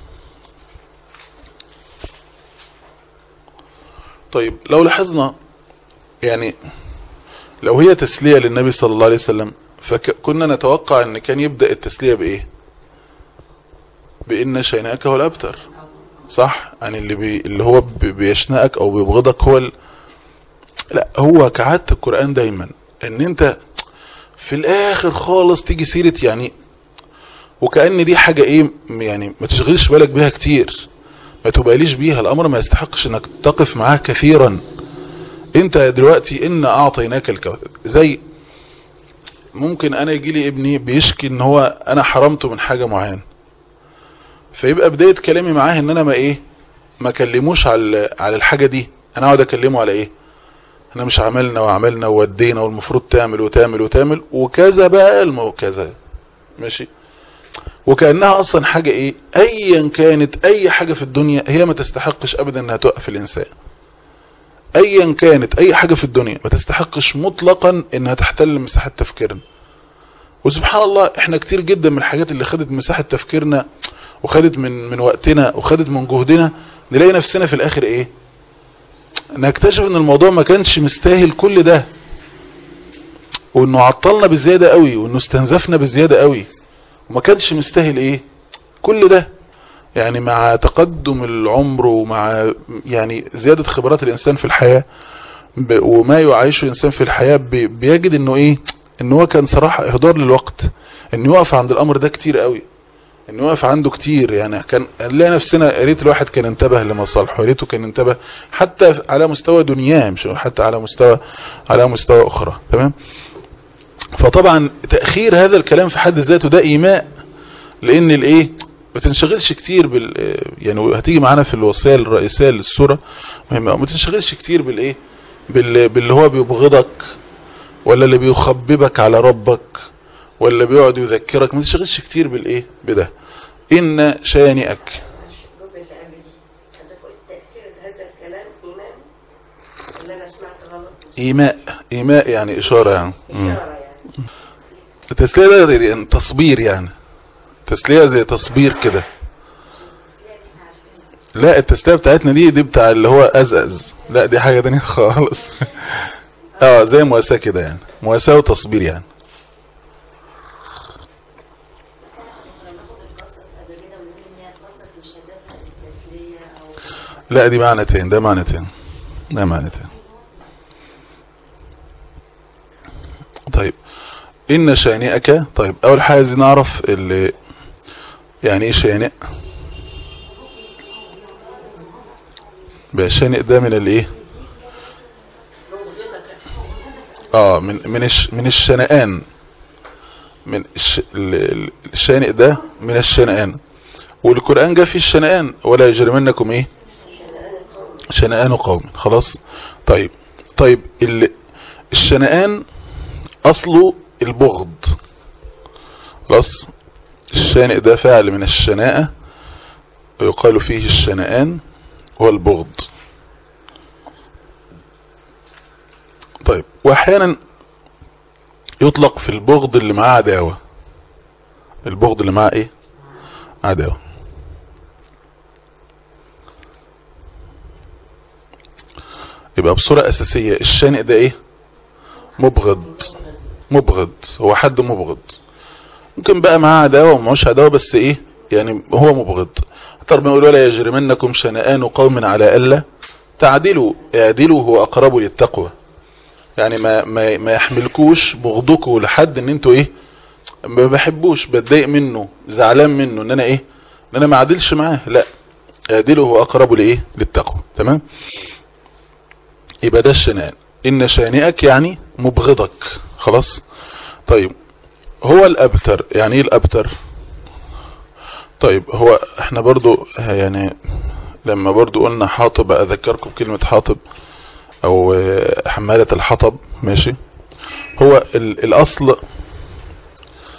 طيب لو لاحظنا يعني لو هي تسلية للنبي صلى الله عليه وسلم فكنا نتوقع ان كان يبدأ التسلية بايه بان شيناك هو الابتر صح يعني اللي بي اللي هو بي- بيشنقك او بيبغضك هو ال... لا هو كعادة القرآن دايما ان انت في الاخر خالص تيجي سيرة يعني وكأن دي حاجة ايه يعني ما تشغلش بالك بيها كتير ما تباليش بيها الامر ما يستحقش انك تقف معاه كثيرا انت دلوقتي ان اعطيناك الكوثر زي ممكن انا يجي لي ابني بيشكي ان هو انا حرمته من حاجة معينة فيبقى بداية كلامي معاه ان انا ما ايه ما كلموش على على الحاجة دي انا اقعد اكلمه على ايه احنا مش عملنا وعملنا وودينا والمفروض تعمل وتعمل وتعمل وكذا بقى المو كذا ماشي وكأنها اصلا حاجة ايه ايا كانت اي حاجة في الدنيا هي ما تستحقش ابدا انها توقف الانسان ايا كانت اي حاجة في الدنيا ما تستحقش مطلقا انها تحتل مساحة تفكيرنا وسبحان الله احنا كتير جدا من الحاجات اللي خدت مساحة تفكيرنا وخدت من من وقتنا وخدت من جهدنا نلاقي نفسنا في الاخر ايه نكتشف ان الموضوع ما كانش مستاهل كل ده وانه عطلنا بزيادة قوي وانه استنزفنا بزيادة قوي وما كانش مستاهل ايه كل ده يعني مع تقدم العمر ومع يعني زيادة خبرات الانسان في الحياة ب- وما يعيشه الانسان في الحياة بي- بيجد انه ايه ان هو كان صراحة اهدار للوقت انه يقف عند الامر ده كتير قوي انه يقف عنده كتير يعني كان نلاقي نفسنا يا ريت الواحد كان انتبه لمصالحه يا ريته كان انتبه حتى على مستوى دنياه مش حتى على مستوى على مستوى اخرى تمام فطبعا تأخير هذا الكلام في حد ذاته ده ايماء لان الايه ما تنشغلش كتير بال يعني هتيجي معانا في الوصيه الرئيسيه للسوره مهمه ما تنشغلش كتير بالايه بال... باللي هو بيبغضك ولا اللي بيخببك على ربك ولا بيقعد يذكرك ما تنشغلش كتير بالايه بده ان شانئك الجملة اللي قبل دي حضرتك قلت تأثير هذا الكلام إيمان ولا أنا سمعت غلط؟ ايماء ايماء يعني اشاره يعني مم. إشارة يعني التسليه ده زي يعني تصبير يعني تسليه زي تصبير كده لا التسليه بتاعتنا دي دي بتاع اللي هو ازأز لا دي حاجه تانية خالص اه زي مواساة كده يعني مواساة وتصبير يعني لا دي معنى تاني ده معنى تاني ده معنى تاني طيب إن شانئك طيب أول حاجة عايزين نعرف اللي يعني إيه شانئ بقى شانئ ده من الإيه آه من من الش من الشنآن من الش ال- ال- الشانئ ده من الشنآن والقرآن جاء فيه الشنآن ولا يجرمنكم إيه شنآن قوم خلاص طيب طيب ال- الشنآن أصله البغض خلاص الشانئ ده فعل من الشناءة ويقال فيه الشنآن والبغض طيب واحيانا يطلق في البغض اللي معاه عداوة البغض اللي معاه ايه عداوة يبقى بصورة اساسية الشانئ ده ايه مبغض مبغض هو حد مبغض ممكن بقى معاه عداوة ومعوش عداوة بس ايه يعني هو مبغض اكتر ما يقول ولا يجرمنكم شنآن قوم على ألا تعدلوا اعدلوا هو اقرب للتقوى يعني ما ما ما يحملكوش بغضكوا لحد ان انتوا ايه ما بحبوش بتضايق منه زعلان منه ان انا ايه ان انا ما عدلش معاه لا اعدلوا هو اقرب لايه للتقوى تمام يبقى ده الشنآن ان شانئك يعني مبغضك خلاص طيب هو الابتر يعني ايه الابتر طيب هو احنا برضو يعني لما برضو قلنا حاطب اذكركم كلمة حاطب او آه، حمالة الحطب ماشي هو ال- الاصل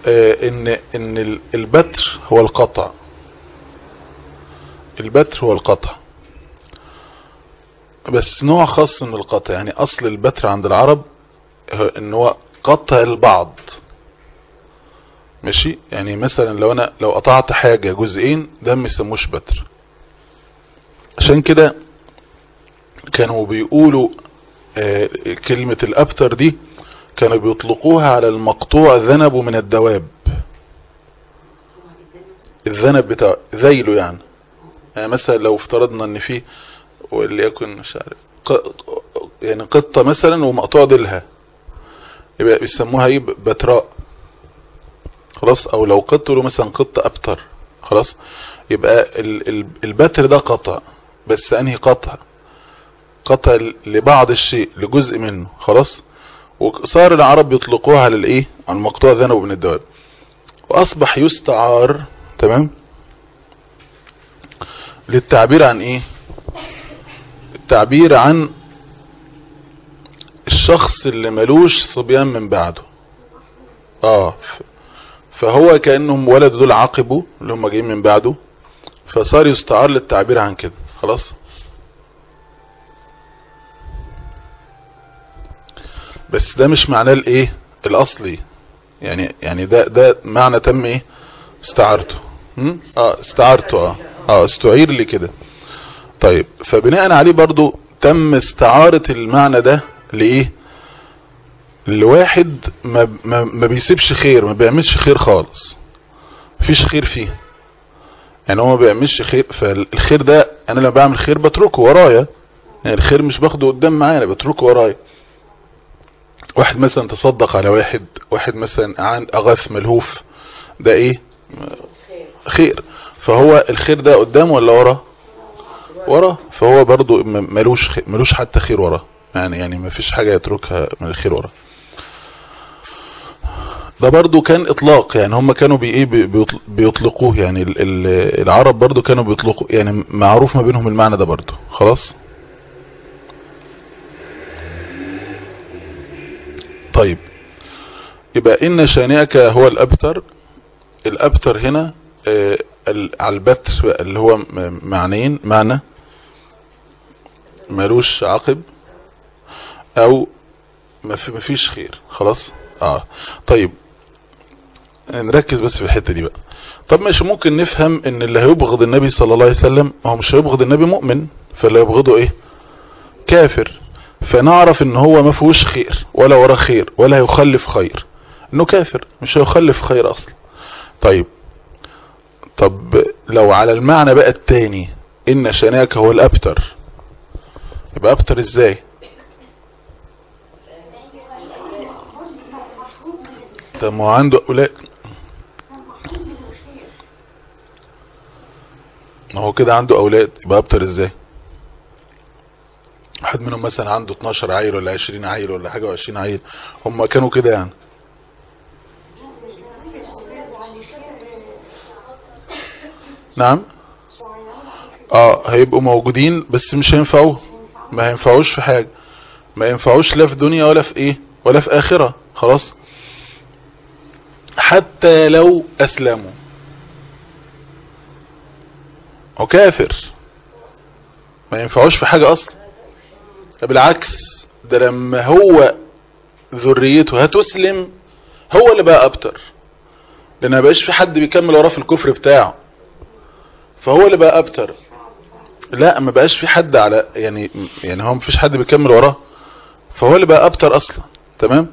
آه، ان ان ال- البتر هو القطع البتر هو القطع بس نوع خاص من القطع يعني اصل البتر عند العرب هو ان هو قطع البعض ماشي يعني مثلا لو انا لو قطعت حاجة جزئين ده ما يسموش بتر عشان كده كانوا بيقولوا آه، كلمة الابتر دي كانوا بيطلقوها على المقطوع ذنبه من الدواب الذنب بتاع ذيله يعني يعني مثلا لو افترضنا ان في وليكن مش عارف ق- يعني قطة مثلا ومقطوع ديلها يبقى بيسموها ايه بتراء خلاص او لو قتلوا مثلا قطة ابتر خلاص يبقى ال- ال- البتر ده قطع بس انهي قطع قطع لبعض الشيء لجزء منه خلاص وصار العرب يطلقوها على الايه على المقطوع ذنب من الدواب واصبح يستعار تمام للتعبير عن ايه التعبير عن الشخص اللي ملوش صبيان من بعده اه ف- فهو كأنهم ولد دول عقبوا اللي هم جايين من بعده فصار يستعار للتعبير عن كده خلاص بس ده مش معناه الايه الاصلي يعني يعني ده ده معنى تم ايه استعارته هم؟ اه استعارته اه اه استعير لي كده طيب فبناء عليه برضو تم استعارة المعنى ده لايه لواحد ما, ما, ما بيسيبش خير ما بيعملش خير خالص مفيش خير فيه يعني هو ما بيعملش خير فالخير ده انا لما بعمل خير بتركه ورايا يعني الخير مش باخده قدام معايا انا بتركه ورايا واحد مثلا تصدق على واحد واحد مثلا أعان اغاث ملهوف ده ايه خير فهو الخير ده قدامه ولا وراه وراه فهو برضو م- ملوش خير ملوش حتى خير وراه يعني يعني ما فيش حاجة يتركها من الخير وراه ده برضو كان اطلاق يعني هم كانوا بي ايه بي- بيطل- بيطلقوه يعني ال- ال- العرب برضو كانوا بيطلقوا يعني معروف ما بينهم المعنى ده برضو خلاص طيب يبقى ان شانئك هو الابتر الابتر هنا آه، ال- على البتر بقى اللي هو م- معنيين معنى ملوش عقب او ما في- مفيش خير خلاص اه طيب نركز بس في الحتة دي بقى طب ماشي ممكن نفهم ان اللي هيبغض النبي صلى الله عليه وسلم هو مش هيبغض النبي مؤمن فاللي يبغضه ايه كافر فنعرف ان هو ما فيهوش خير ولا وراه خير ولا هيخلف خير انه كافر مش هيخلف خير اصلا طيب طب لو على المعنى بقى التاني ان شناك هو الابتر يبقى ابتر ازاي طب ما هو عنده اولاد ما هو كده عنده اولاد يبقى ابتر ازاي واحد منهم مثلا عنده 12 عيل ولا 20 عيل ولا حاجة و20 عيل هم كانوا كده يعني نعم اه هيبقوا موجودين بس مش هينفعوه ما هينفعوش في حاجة ما ينفعوش لا في دنيا ولا في ايه ولا في اخرة خلاص حتى لو اسلموا هو كافر ما ينفعوش في حاجة اصلا بالعكس ده لما هو ذريته هتسلم هو اللي بقى ابتر لان ما بقاش في حد بيكمل وراه في الكفر بتاعه فهو اللي بقى ابتر لا ما بقاش في حد على يعني يعني هو مفيش حد بيكمل وراه فهو اللي بقى ابتر اصلا تمام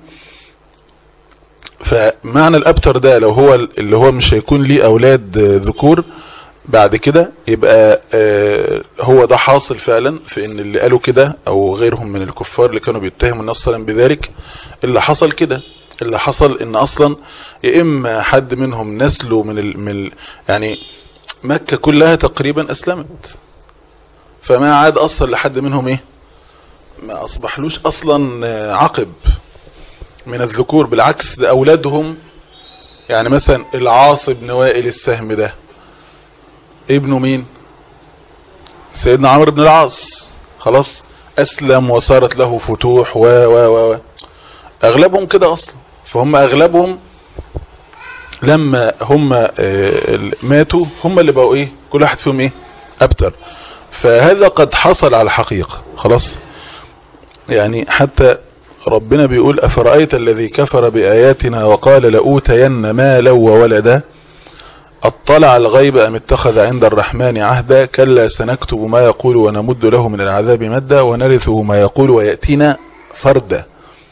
فمعنى الابتر ده لو هو اللي هو مش هيكون ليه اولاد ذكور بعد كده يبقى آه هو ده حاصل فعلا في ان اللي قالوا كده او غيرهم من الكفار اللي كانوا بيتهموا الناس صلى بذلك اللي حصل كده اللي حصل ان اصلا يا اما حد منهم نسله من ال من ال يعني مكة كلها تقريبا اسلمت فما عاد اصلا لحد منهم ايه ما اصبحلوش اصلا عقب من الذكور بالعكس ده اولادهم يعني مثلا العاص بن وائل السهم ده ابنه مين سيدنا عمرو بن العاص خلاص اسلم وصارت له فتوح و و و اغلبهم كده اصلا فهم اغلبهم لما هم آه، ماتوا هم اللي بقوا ايه كل واحد فيهم ايه ابتر فهذا قد حصل على الحقيقة خلاص يعني حتى ربنا بيقول أفرأيت الذي كفر بآياتنا وقال لأوتين مالا وولدا اطلع الغيب أم اتخذ عند الرحمن عهدا كلا سنكتب ما يقول ونمد له من العذاب مدا ونرثه ما يقول ويأتينا فردا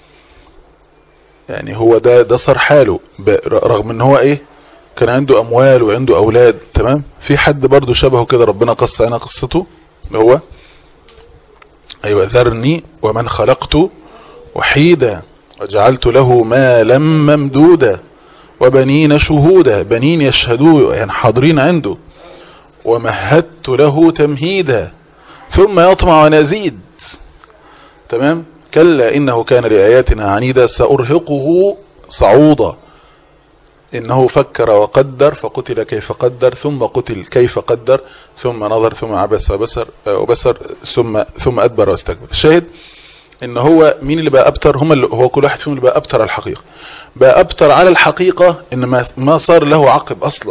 يعني هو ده ده صار حاله ب- رغم ان هو ايه كان عنده اموال وعنده اولاد تمام في حد برضو شبهه كده ربنا قص هنا قصته اللي هو ايوه ذرني ومن خلقت وحيدا وجعلت له مالا ممدودا وبنين شهودا بنين يشهدوا يعني حاضرين عنده ومهدت له تمهيدا ثم يطمع أن يزيد تمام كلا إنه كان لآياتنا عنيدا سأرهقه صعودا إنه فكر وقدر فقتل كيف قدر ثم قتل كيف قدر ثم نظر ثم عبس وبسر, وبسر ثم ثم أدبر واستكبر الشاهد ان هو مين اللي بقى ابتر هم اللي هو كل واحد فيهم اللي بقى ابتر على الحقيقة بقى ابتر على الحقيقة ان ما, ما صار له عقب اصلا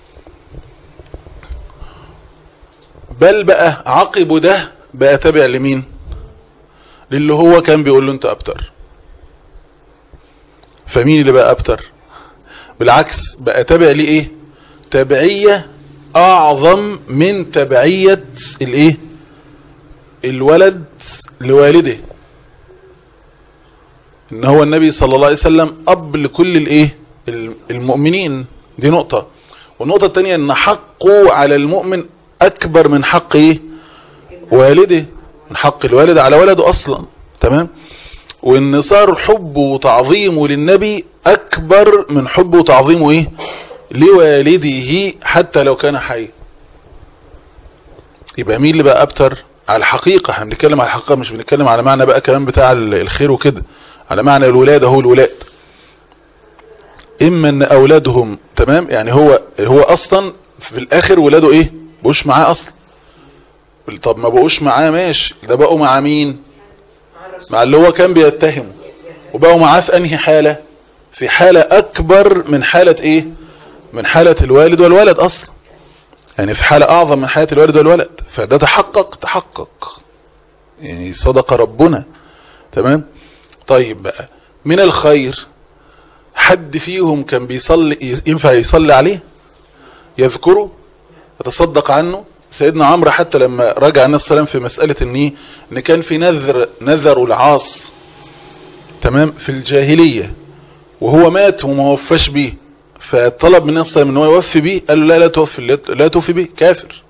بل بقى عقبه ده بقى تابع لمين للي هو كان بيقول له انت ابتر فمين اللي بقى ابتر بالعكس بقى تابع ليه ايه تبعية اعظم من تبعية الايه الولد لوالده ان هو النبي صلى الله عليه وسلم اب لكل الايه المؤمنين دي نقطة والنقطة الثانية ان حقه على المؤمن اكبر من حق ايه والده من حق الوالد على ولده اصلا تمام وان صار حبه وتعظيمه للنبي اكبر من حبه وتعظيمه ايه لوالده حتى لو كان حي يبقى مين اللي بقى ابتر على الحقيقة احنا بنتكلم على الحقيقة مش بنتكلم على معنى بقى كمان بتاع الخير وكده على معنى الولادة هو الولاد اما ان اولادهم تمام يعني هو هو اصلا في الاخر ولاده ايه بقوش معاه اصلا طب ما بقوش معاه ماشي ده بقوا مع مين مع اللي هو كان بيتهمه وبقوا معاه في انهي حالة في حالة اكبر من حالة ايه من حالة الوالد والولد اصلا يعني في حالة اعظم من حياة الوالد والولد فده تحقق تحقق يعني صدق ربنا تمام طيب بقى من الخير حد فيهم كان بيصلي ينفع يصلي عليه يذكره يتصدق عنه سيدنا عمرو حتى لما رجع النبي صلى الله عليه وسلم في مسألة ان ايه ان كان في نذر نذر العاص تمام في الجاهلية وهو مات وما وفاش بيه فطلب من النبي صلى الله عليه وسلم ان هو يوفي بيه قال له لا لا توفي لا توفي بيه كافر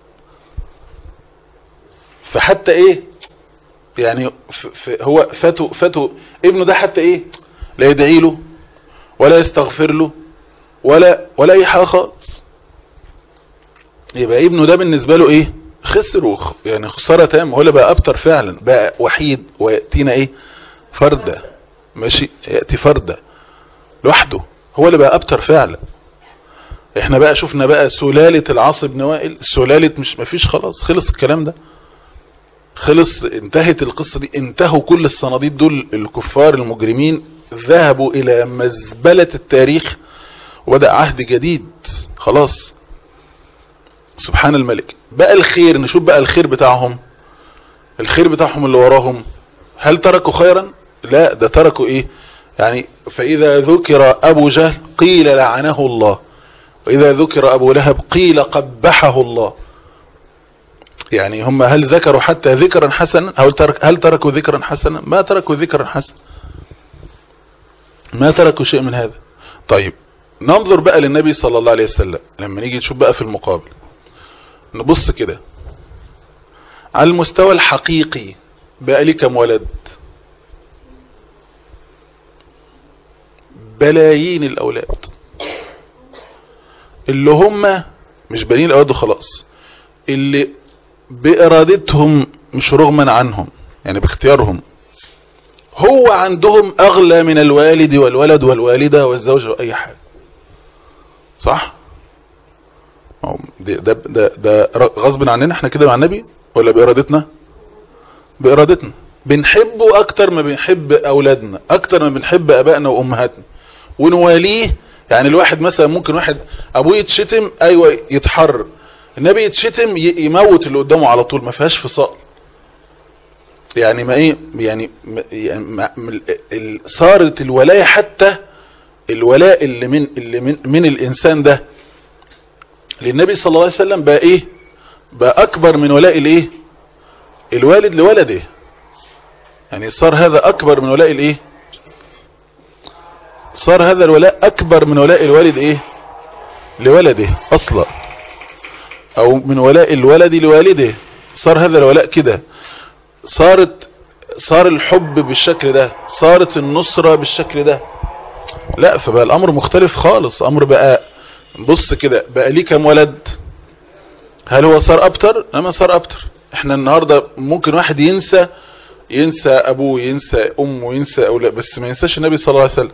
فحتى ايه يعني هو فاتوا فاتوا ابنه ده حتى ايه لا يدعي له ولا يستغفر له ولا ولا اي حاجه خالص يبقى ابنه ده بالنسبه له ايه خسر يعني خساره تام هو اللي بقى ابتر فعلا بقى وحيد وياتينا ايه فرده ماشي ياتي فرده لوحده هو اللي بقى ابتر فعلا احنا بقى شفنا بقى سلالة العاص بن وائل سلالة مش مفيش خلاص خلص الكلام ده خلص انتهت القصة دي انتهوا كل الصناديد دول الكفار المجرمين ذهبوا الى مزبلة التاريخ وبدأ عهد جديد خلاص سبحان الملك بقى الخير نشوف بقى الخير بتاعهم الخير بتاعهم اللي وراهم هل تركوا خيرا لا ده تركوا ايه يعني فاذا ذكر ابو جهل قيل لعنه الله واذا ذكر ابو لهب قيل قبحه الله يعني هم هل ذكروا حتى ذكرا حسنا هل, ترك هل تركوا ذكرا حسنا ما تركوا ذكرا حسنا ما تركوا شيء من هذا طيب ننظر بقى للنبي صلى الله عليه وسلم لما نيجي نشوف بقى في المقابل نبص كده على المستوى الحقيقي بقى لي كم ولد بلايين الاولاد اللي هم مش بلايين الاولاد خلاص اللي بارادتهم مش رغما عنهم يعني باختيارهم هو عندهم اغلى من الوالد والولد والوالدة والزوج واي حاجة صح ده, ده, ده, ده غصب عننا احنا كده مع النبي ولا بارادتنا بارادتنا بنحبه اكتر ما بنحب اولادنا اكتر ما بنحب ابائنا وامهاتنا ونواليه يعني الواحد مثلا ممكن واحد ابوه يتشتم ايوه يتحرر النبي يتشتم ي- يموت اللي قدامه على طول ما فيهاش فصال يعني ما ايه يعني, ما يعني ما ال- ال- صارت الولايه حتى الولاء اللي من اللي من, من الانسان ده للنبي صلى الله عليه وسلم بقى ايه بقى اكبر من ولاء الايه الوالد لولده يعني صار هذا اكبر من ولاء الايه صار هذا الولاء اكبر من ولاء الوالد ايه لولده اصلا او من ولاء الولد لوالده صار هذا الولاء كده صارت صار الحب بالشكل ده صارت النصرة بالشكل ده لا فبقى الامر مختلف خالص امر بقى بص كده بقى ليه كام ولد هل هو صار ابتر لما صار ابتر احنا النهاردة ممكن واحد ينسى ينسى ابوه ينسى امه ينسى اولاد بس ما ينساش النبي صلى الله عليه وسلم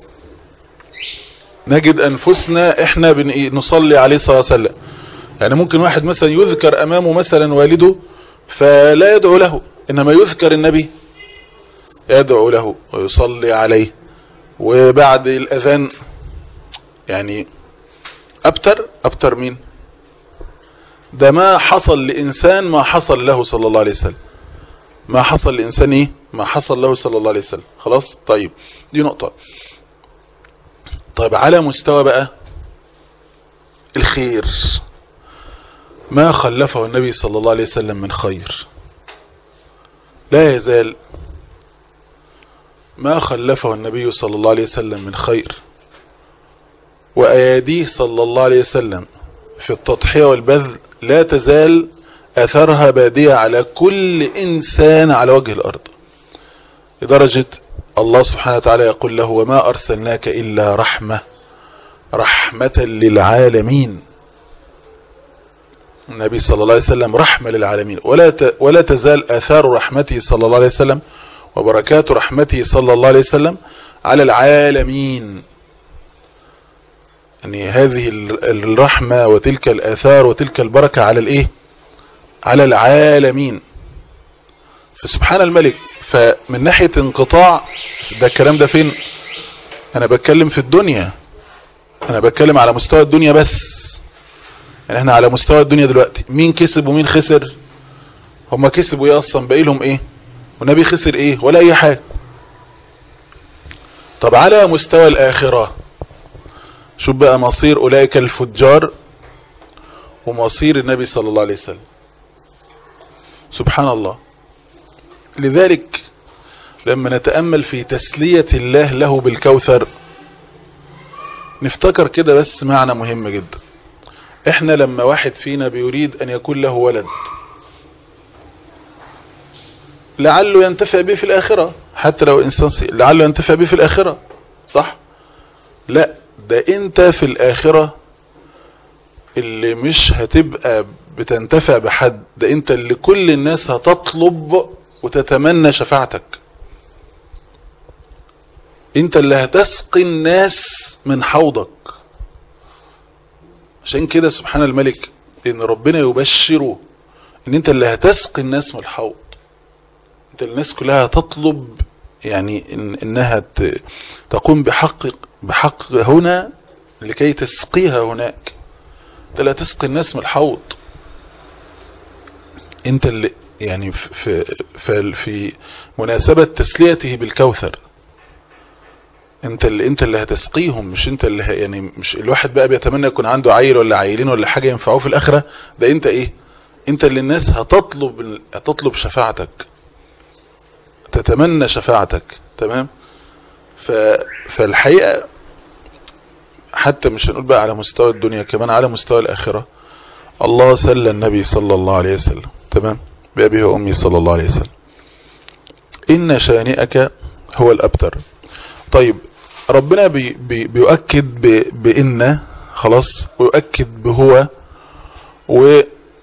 نجد انفسنا احنا بن- نصلي عليه صلى الله عليه وسلم يعني ممكن واحد مثلا يذكر امامه مثلا والده فلا يدعو له انما يذكر النبي يدعو له ويصلي عليه وبعد الاذان يعني ابتر ابتر مين ده ما حصل لانسان ما حصل له صلى الله عليه وسلم ما حصل لانسان ايه ما حصل له صلى الله عليه وسلم خلاص طيب دي نقطة طيب على مستوى بقى الخير ما خلفه النبي صلى الله عليه وسلم من خير لا يزال ما خلفه النبي صلى الله عليه وسلم من خير وأياديه صلى الله عليه وسلم في التضحية والبذل لا تزال أثرها بادية على كل إنسان على وجه الأرض لدرجة الله سبحانه وتعالى يقول له وما أرسلناك إلا رحمة رحمة للعالمين النبي صلى الله عليه وسلم رحمة للعالمين ولا ت- ولا تزال آثار رحمته صلى الله عليه وسلم وبركات رحمته صلى الله عليه وسلم على العالمين يعني هذه ال- الرحمة وتلك الآثار وتلك البركة على الإيه على العالمين فسبحان الملك فمن ناحية انقطاع ده الكلام ده فين انا بتكلم في الدنيا انا بتكلم على مستوى الدنيا بس يعني احنا على مستوى الدنيا دلوقتي مين كسب ومين خسر هما كسبوا ايه اصلا باقي لهم ايه والنبي خسر ايه ولا اي حاجة طب على مستوى الاخرة شوف بقى مصير اولئك الفجار ومصير النبي صلى الله عليه وسلم سبحان الله لذلك لما نتأمل في تسلية الله له بالكوثر نفتكر كده بس معنى مهم جدا احنا لما واحد فينا بيريد ان يكون له ولد لعله ينتفع به في الاخرة حتى لو انسان سيء لعله ينتفع به في الاخرة صح لا ده انت في الاخرة اللي مش هتبقى بتنتفع بحد ده انت اللي كل الناس هتطلب وتتمنى شفاعتك انت اللي هتسقي الناس من حوضك عشان كده سبحان الملك ان ربنا يبشره ان انت اللي هتسقي الناس من الحوض انت الناس كلها هتطلب يعني إن انها ت- تقوم بحق بحق هنا لكي تسقيها هناك انت اللي هتسقي الناس من الحوض انت اللي يعني في في في مناسبة تسليته بالكوثر انت اللي انت اللي هتسقيهم مش انت اللي ه- يعني مش الواحد بقى بيتمنى يكون عنده عيل ولا عيلين ولا حاجة ينفعوه في الاخرة ده انت ايه انت اللي الناس هتطلب هتطلب شفاعتك تتمنى شفاعتك تمام ف فالحقيقة حتى مش هنقول بقى على مستوى الدنيا كمان على مستوى الآخرة الله سلى النبي صلى الله عليه وسلم تمام بأبيه وأمي صلى الله عليه وسلم إن شانئك هو الأبتر طيب ربنا بي بي بيؤكد ب بإن خلاص ويؤكد بهو و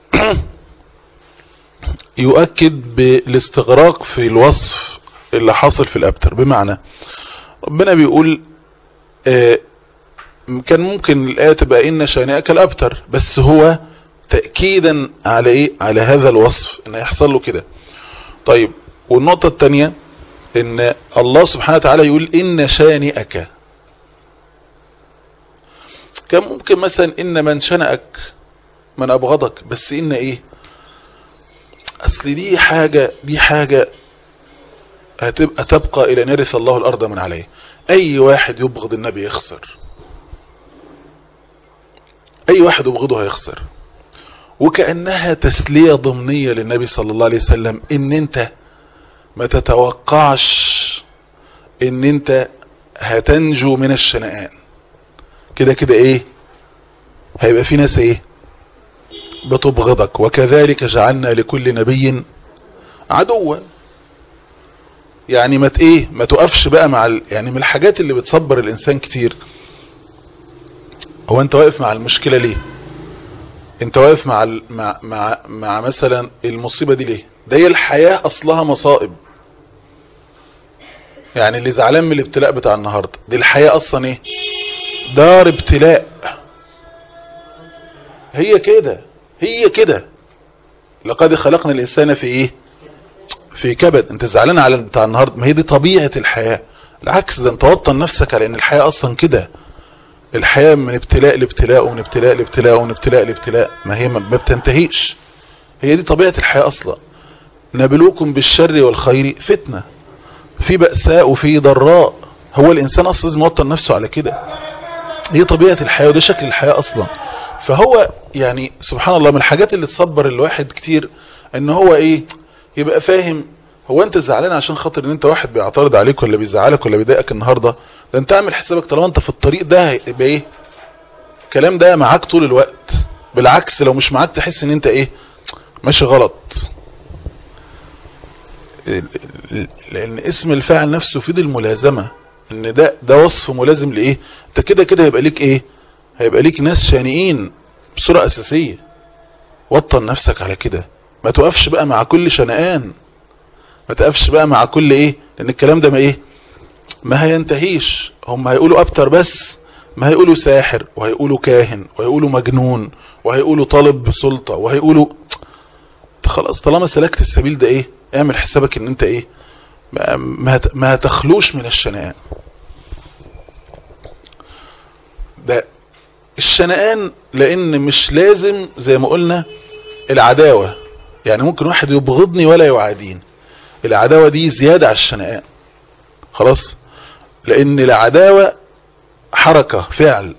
يؤكد بالاستغراق في الوصف اللي حاصل في الأبتر بمعنى ربنا بيقول آه كان ممكن الآية تبقى إن شانئك الأبتر بس هو تأكيدا على إيه على هذا الوصف إن يحصل له كده طيب والنقطة الثانية إن الله سبحانه وتعالى يقول إن شانئك كان ممكن مثلا ان من شنأك من ابغضك بس ان ايه اصل دي حاجة دي حاجة هتبقى تبقى الى نرث الله الارض من عليه اي واحد يبغض النبي يخسر اي واحد يبغضه هيخسر وكأنها تسلية ضمنية للنبي صلى الله عليه وسلم ان انت ما تتوقعش ان انت هتنجو من الشنآن كده كده ايه هيبقى في ناس ايه بتبغضك وكذلك جعلنا لكل نبي عدوا يعني ما ايه ما تقفش بقى مع ال... يعني من الحاجات اللي بتصبر الانسان كتير هو انت واقف مع المشكلة ليه انت واقف مع ال... مع مع مع مثلا المصيبة دي ليه ده هي الحياة اصلها مصائب يعني اللي زعلان من الابتلاء بتاع النهاردة دي الحياة اصلا ايه دار ابتلاء هي كده هي كده لقد خلقنا الانسان في ايه في كبد انت زعلان على بتاع النهاردة ما هي دي طبيعة الحياة العكس ده انت وطن نفسك على ان الحياة اصلا كده الحياة من ابتلاء لابتلاء ومن ابتلاء لابتلاء ومن ابتلاء لابتلاء ما هي ما بتنتهيش هي دي طبيعة الحياة اصلا نبلوكم بالشر والخير فتنة في بأساء وفي ضراء هو الانسان اصلا لازم يوطن نفسه على كده هي طبيعة الحياة وده شكل الحياة اصلا فهو يعني سبحان الله من الحاجات اللي تصبر الواحد كتير ان هو ايه يبقى فاهم هو انت زعلان عشان خاطر ان انت واحد بيعترض عليك ولا بيزعلك ولا بيضايقك النهارده ده انت اعمل حسابك طالما انت في الطريق ده هيبقى ايه الكلام ده معاك طول الوقت بالعكس لو مش معاك تحس ان انت ايه ماشي غلط لان اسم الفاعل نفسه يفيد الملازمة ان ده ده وصف ملازم لايه انت كده كده هيبقى ليك ايه هيبقى ليك ناس شانئين بصورة اساسية وطن نفسك على كده ما توقفش بقى مع كل شنقان ما تقفش بقى مع كل ايه لان الكلام ده ما ايه ما هينتهيش هم هيقولوا ابتر بس ما هيقولوا ساحر وهيقولوا كاهن وهيقولوا مجنون وهيقولوا طالب بسلطة وهيقولوا خلاص طالما سلكت السبيل ده ايه اعمل حسابك ان انت ايه ما ما تخلوش من الشنقان ده الشنقان لان مش لازم زي ما قلنا العداوة يعني ممكن واحد يبغضني ولا يعاديني العداوة دي زيادة على الشنقان خلاص لان العداوة حركة فعل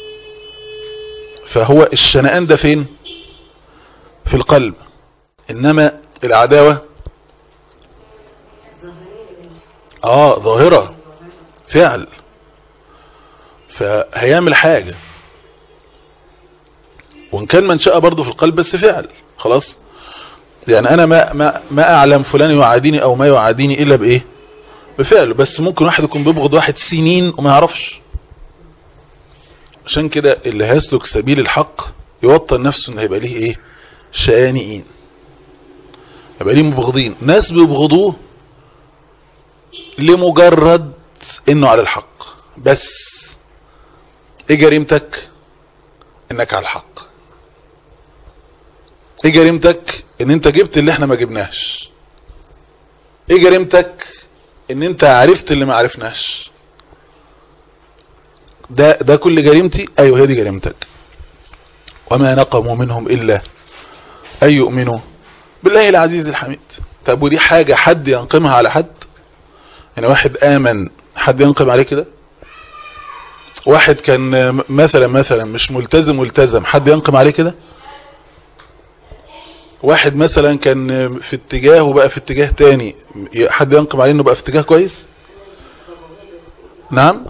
فهو الشنقان ده فين في القلب انما العداوة اه ظاهرة فعل فهيعمل حاجة وان كان منشأة برضه في القلب بس فعل خلاص يعني انا ما, ما, ما اعلم فلان يعاديني او ما يعاديني الا بايه بفعله بس ممكن واحد يكون بيبغض واحد سنين وما يعرفش عشان كده اللي هيسلك سبيل الحق يوطن نفسه ان هيبقى ليه ايه شانئين هيبقى ليه مبغضين ناس بيبغضوه لمجرد انه على الحق بس ايه جريمتك انك على الحق ايه جريمتك ان انت جبت اللي احنا ما جبناش ايه جريمتك ان انت عرفت اللي ما عرفناش ده ده كل جريمتي ايوه هي دي جريمتك وما نقموا منهم الا ان يؤمنوا بالله العزيز الحميد طب ودي حاجة حد ينقمها على حد يعني واحد امن حد ينقم عليه كده واحد كان مثلا مثلا مش ملتزم ملتزم حد ينقم عليه كده واحد مثلا كان في اتجاه وبقى في اتجاه تاني حد ينقم عليه انه بقى في اتجاه كويس نعم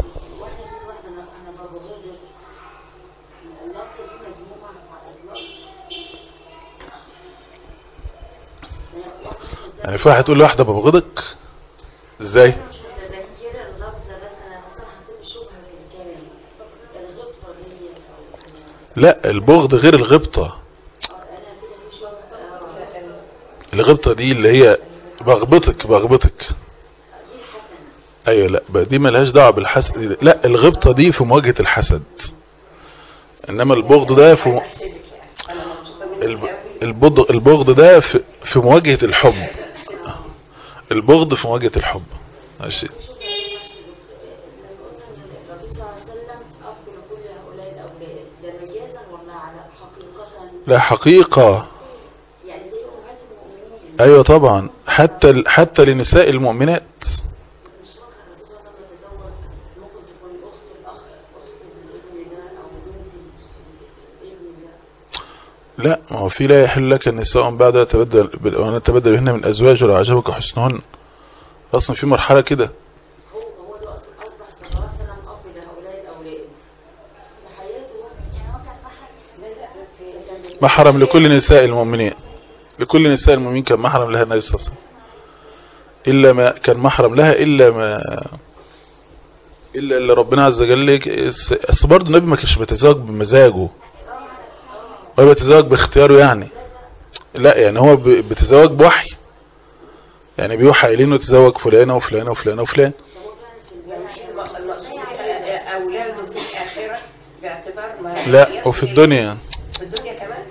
يعني في واحد تقول لواحده ببغضك ازاي تذكير اللفظ بس انا اصلا حسيت بشبهه في الكلام الغبطه دي او لا البغض غير الغبطة انا كده في شبهه الغبطة دي اللي هي بغبطك بغبطك ايوه لا بقى دي ملهاش دعوه بالحسد لا الغبطة دي في مواجهة الحسد انما البغض ده في الب- البغض البغض ده في, في مواجهة الحب البغض في مواجهة الحب ماشي الرسول صلى الله عليه وسلم افضل كل هؤلاء الاولاد ده مجازا ولا على حقيقة لا حقيقة يعني زي أمهات المؤمنين ايوه طبعا حتى حتى لنساء المؤمنات مش فاكرة الرسول صلى الله عليه وسلم تزوج ممكن تكون أخت الأخ أخت الابن ده أو بنت الابن ده لا ما هو في لا يحل لك النساء بعد تبدل وان تبدل بهن من ازواج ولا عجبك حسنهن اصلا في مرحلة كده هو هو ده أصلا أصبح صلى الله عليه وسلم أب لهؤلاء الأولاد لحياته يعني هو كان محرم لا لا بس هي كان محرم لكل نساء المؤمنين لكل نساء المؤمنين كان محرم لها النبي صلى الله عليه وسلم إلا ما كان محرم لها إلا ما إلا اللي ربنا عز وجل أصل برضه النبي ما كانش بيتزوج بمزاجه هو بيتزوج باختياره يعني لا يعني هو ب- بيتزوج بوحي يعني بيوحى إليه إنه يتزوج فلانة وفلانة وفلانة وفلان المقصود أولاده في الآخرة باعتبار ما لا وفي الدنيا في الدنيا كمان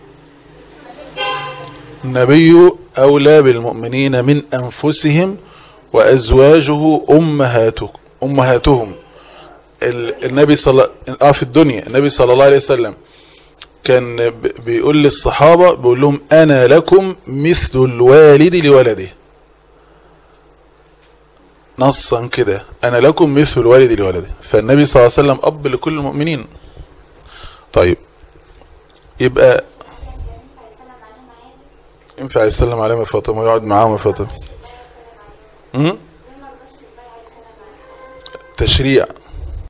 النبي أولى بالمؤمنين من أنفسهم وأزواجه أمهاته أمهاتهم ال- النبي صلى آه في الدنيا النبي صلى الله عليه وسلم كان ب- بيقول للصحابة بيقول لهم أنا لكم مثل الوالد لولده نصا كده أنا لكم مثل الوالد لولده فالنبي صلى الله عليه وسلم أب لكل المؤمنين طيب يبقى ينفع يسلم عليهم يا فاطمة ويقعد معاهم يا فاطمة أمم؟ تشريع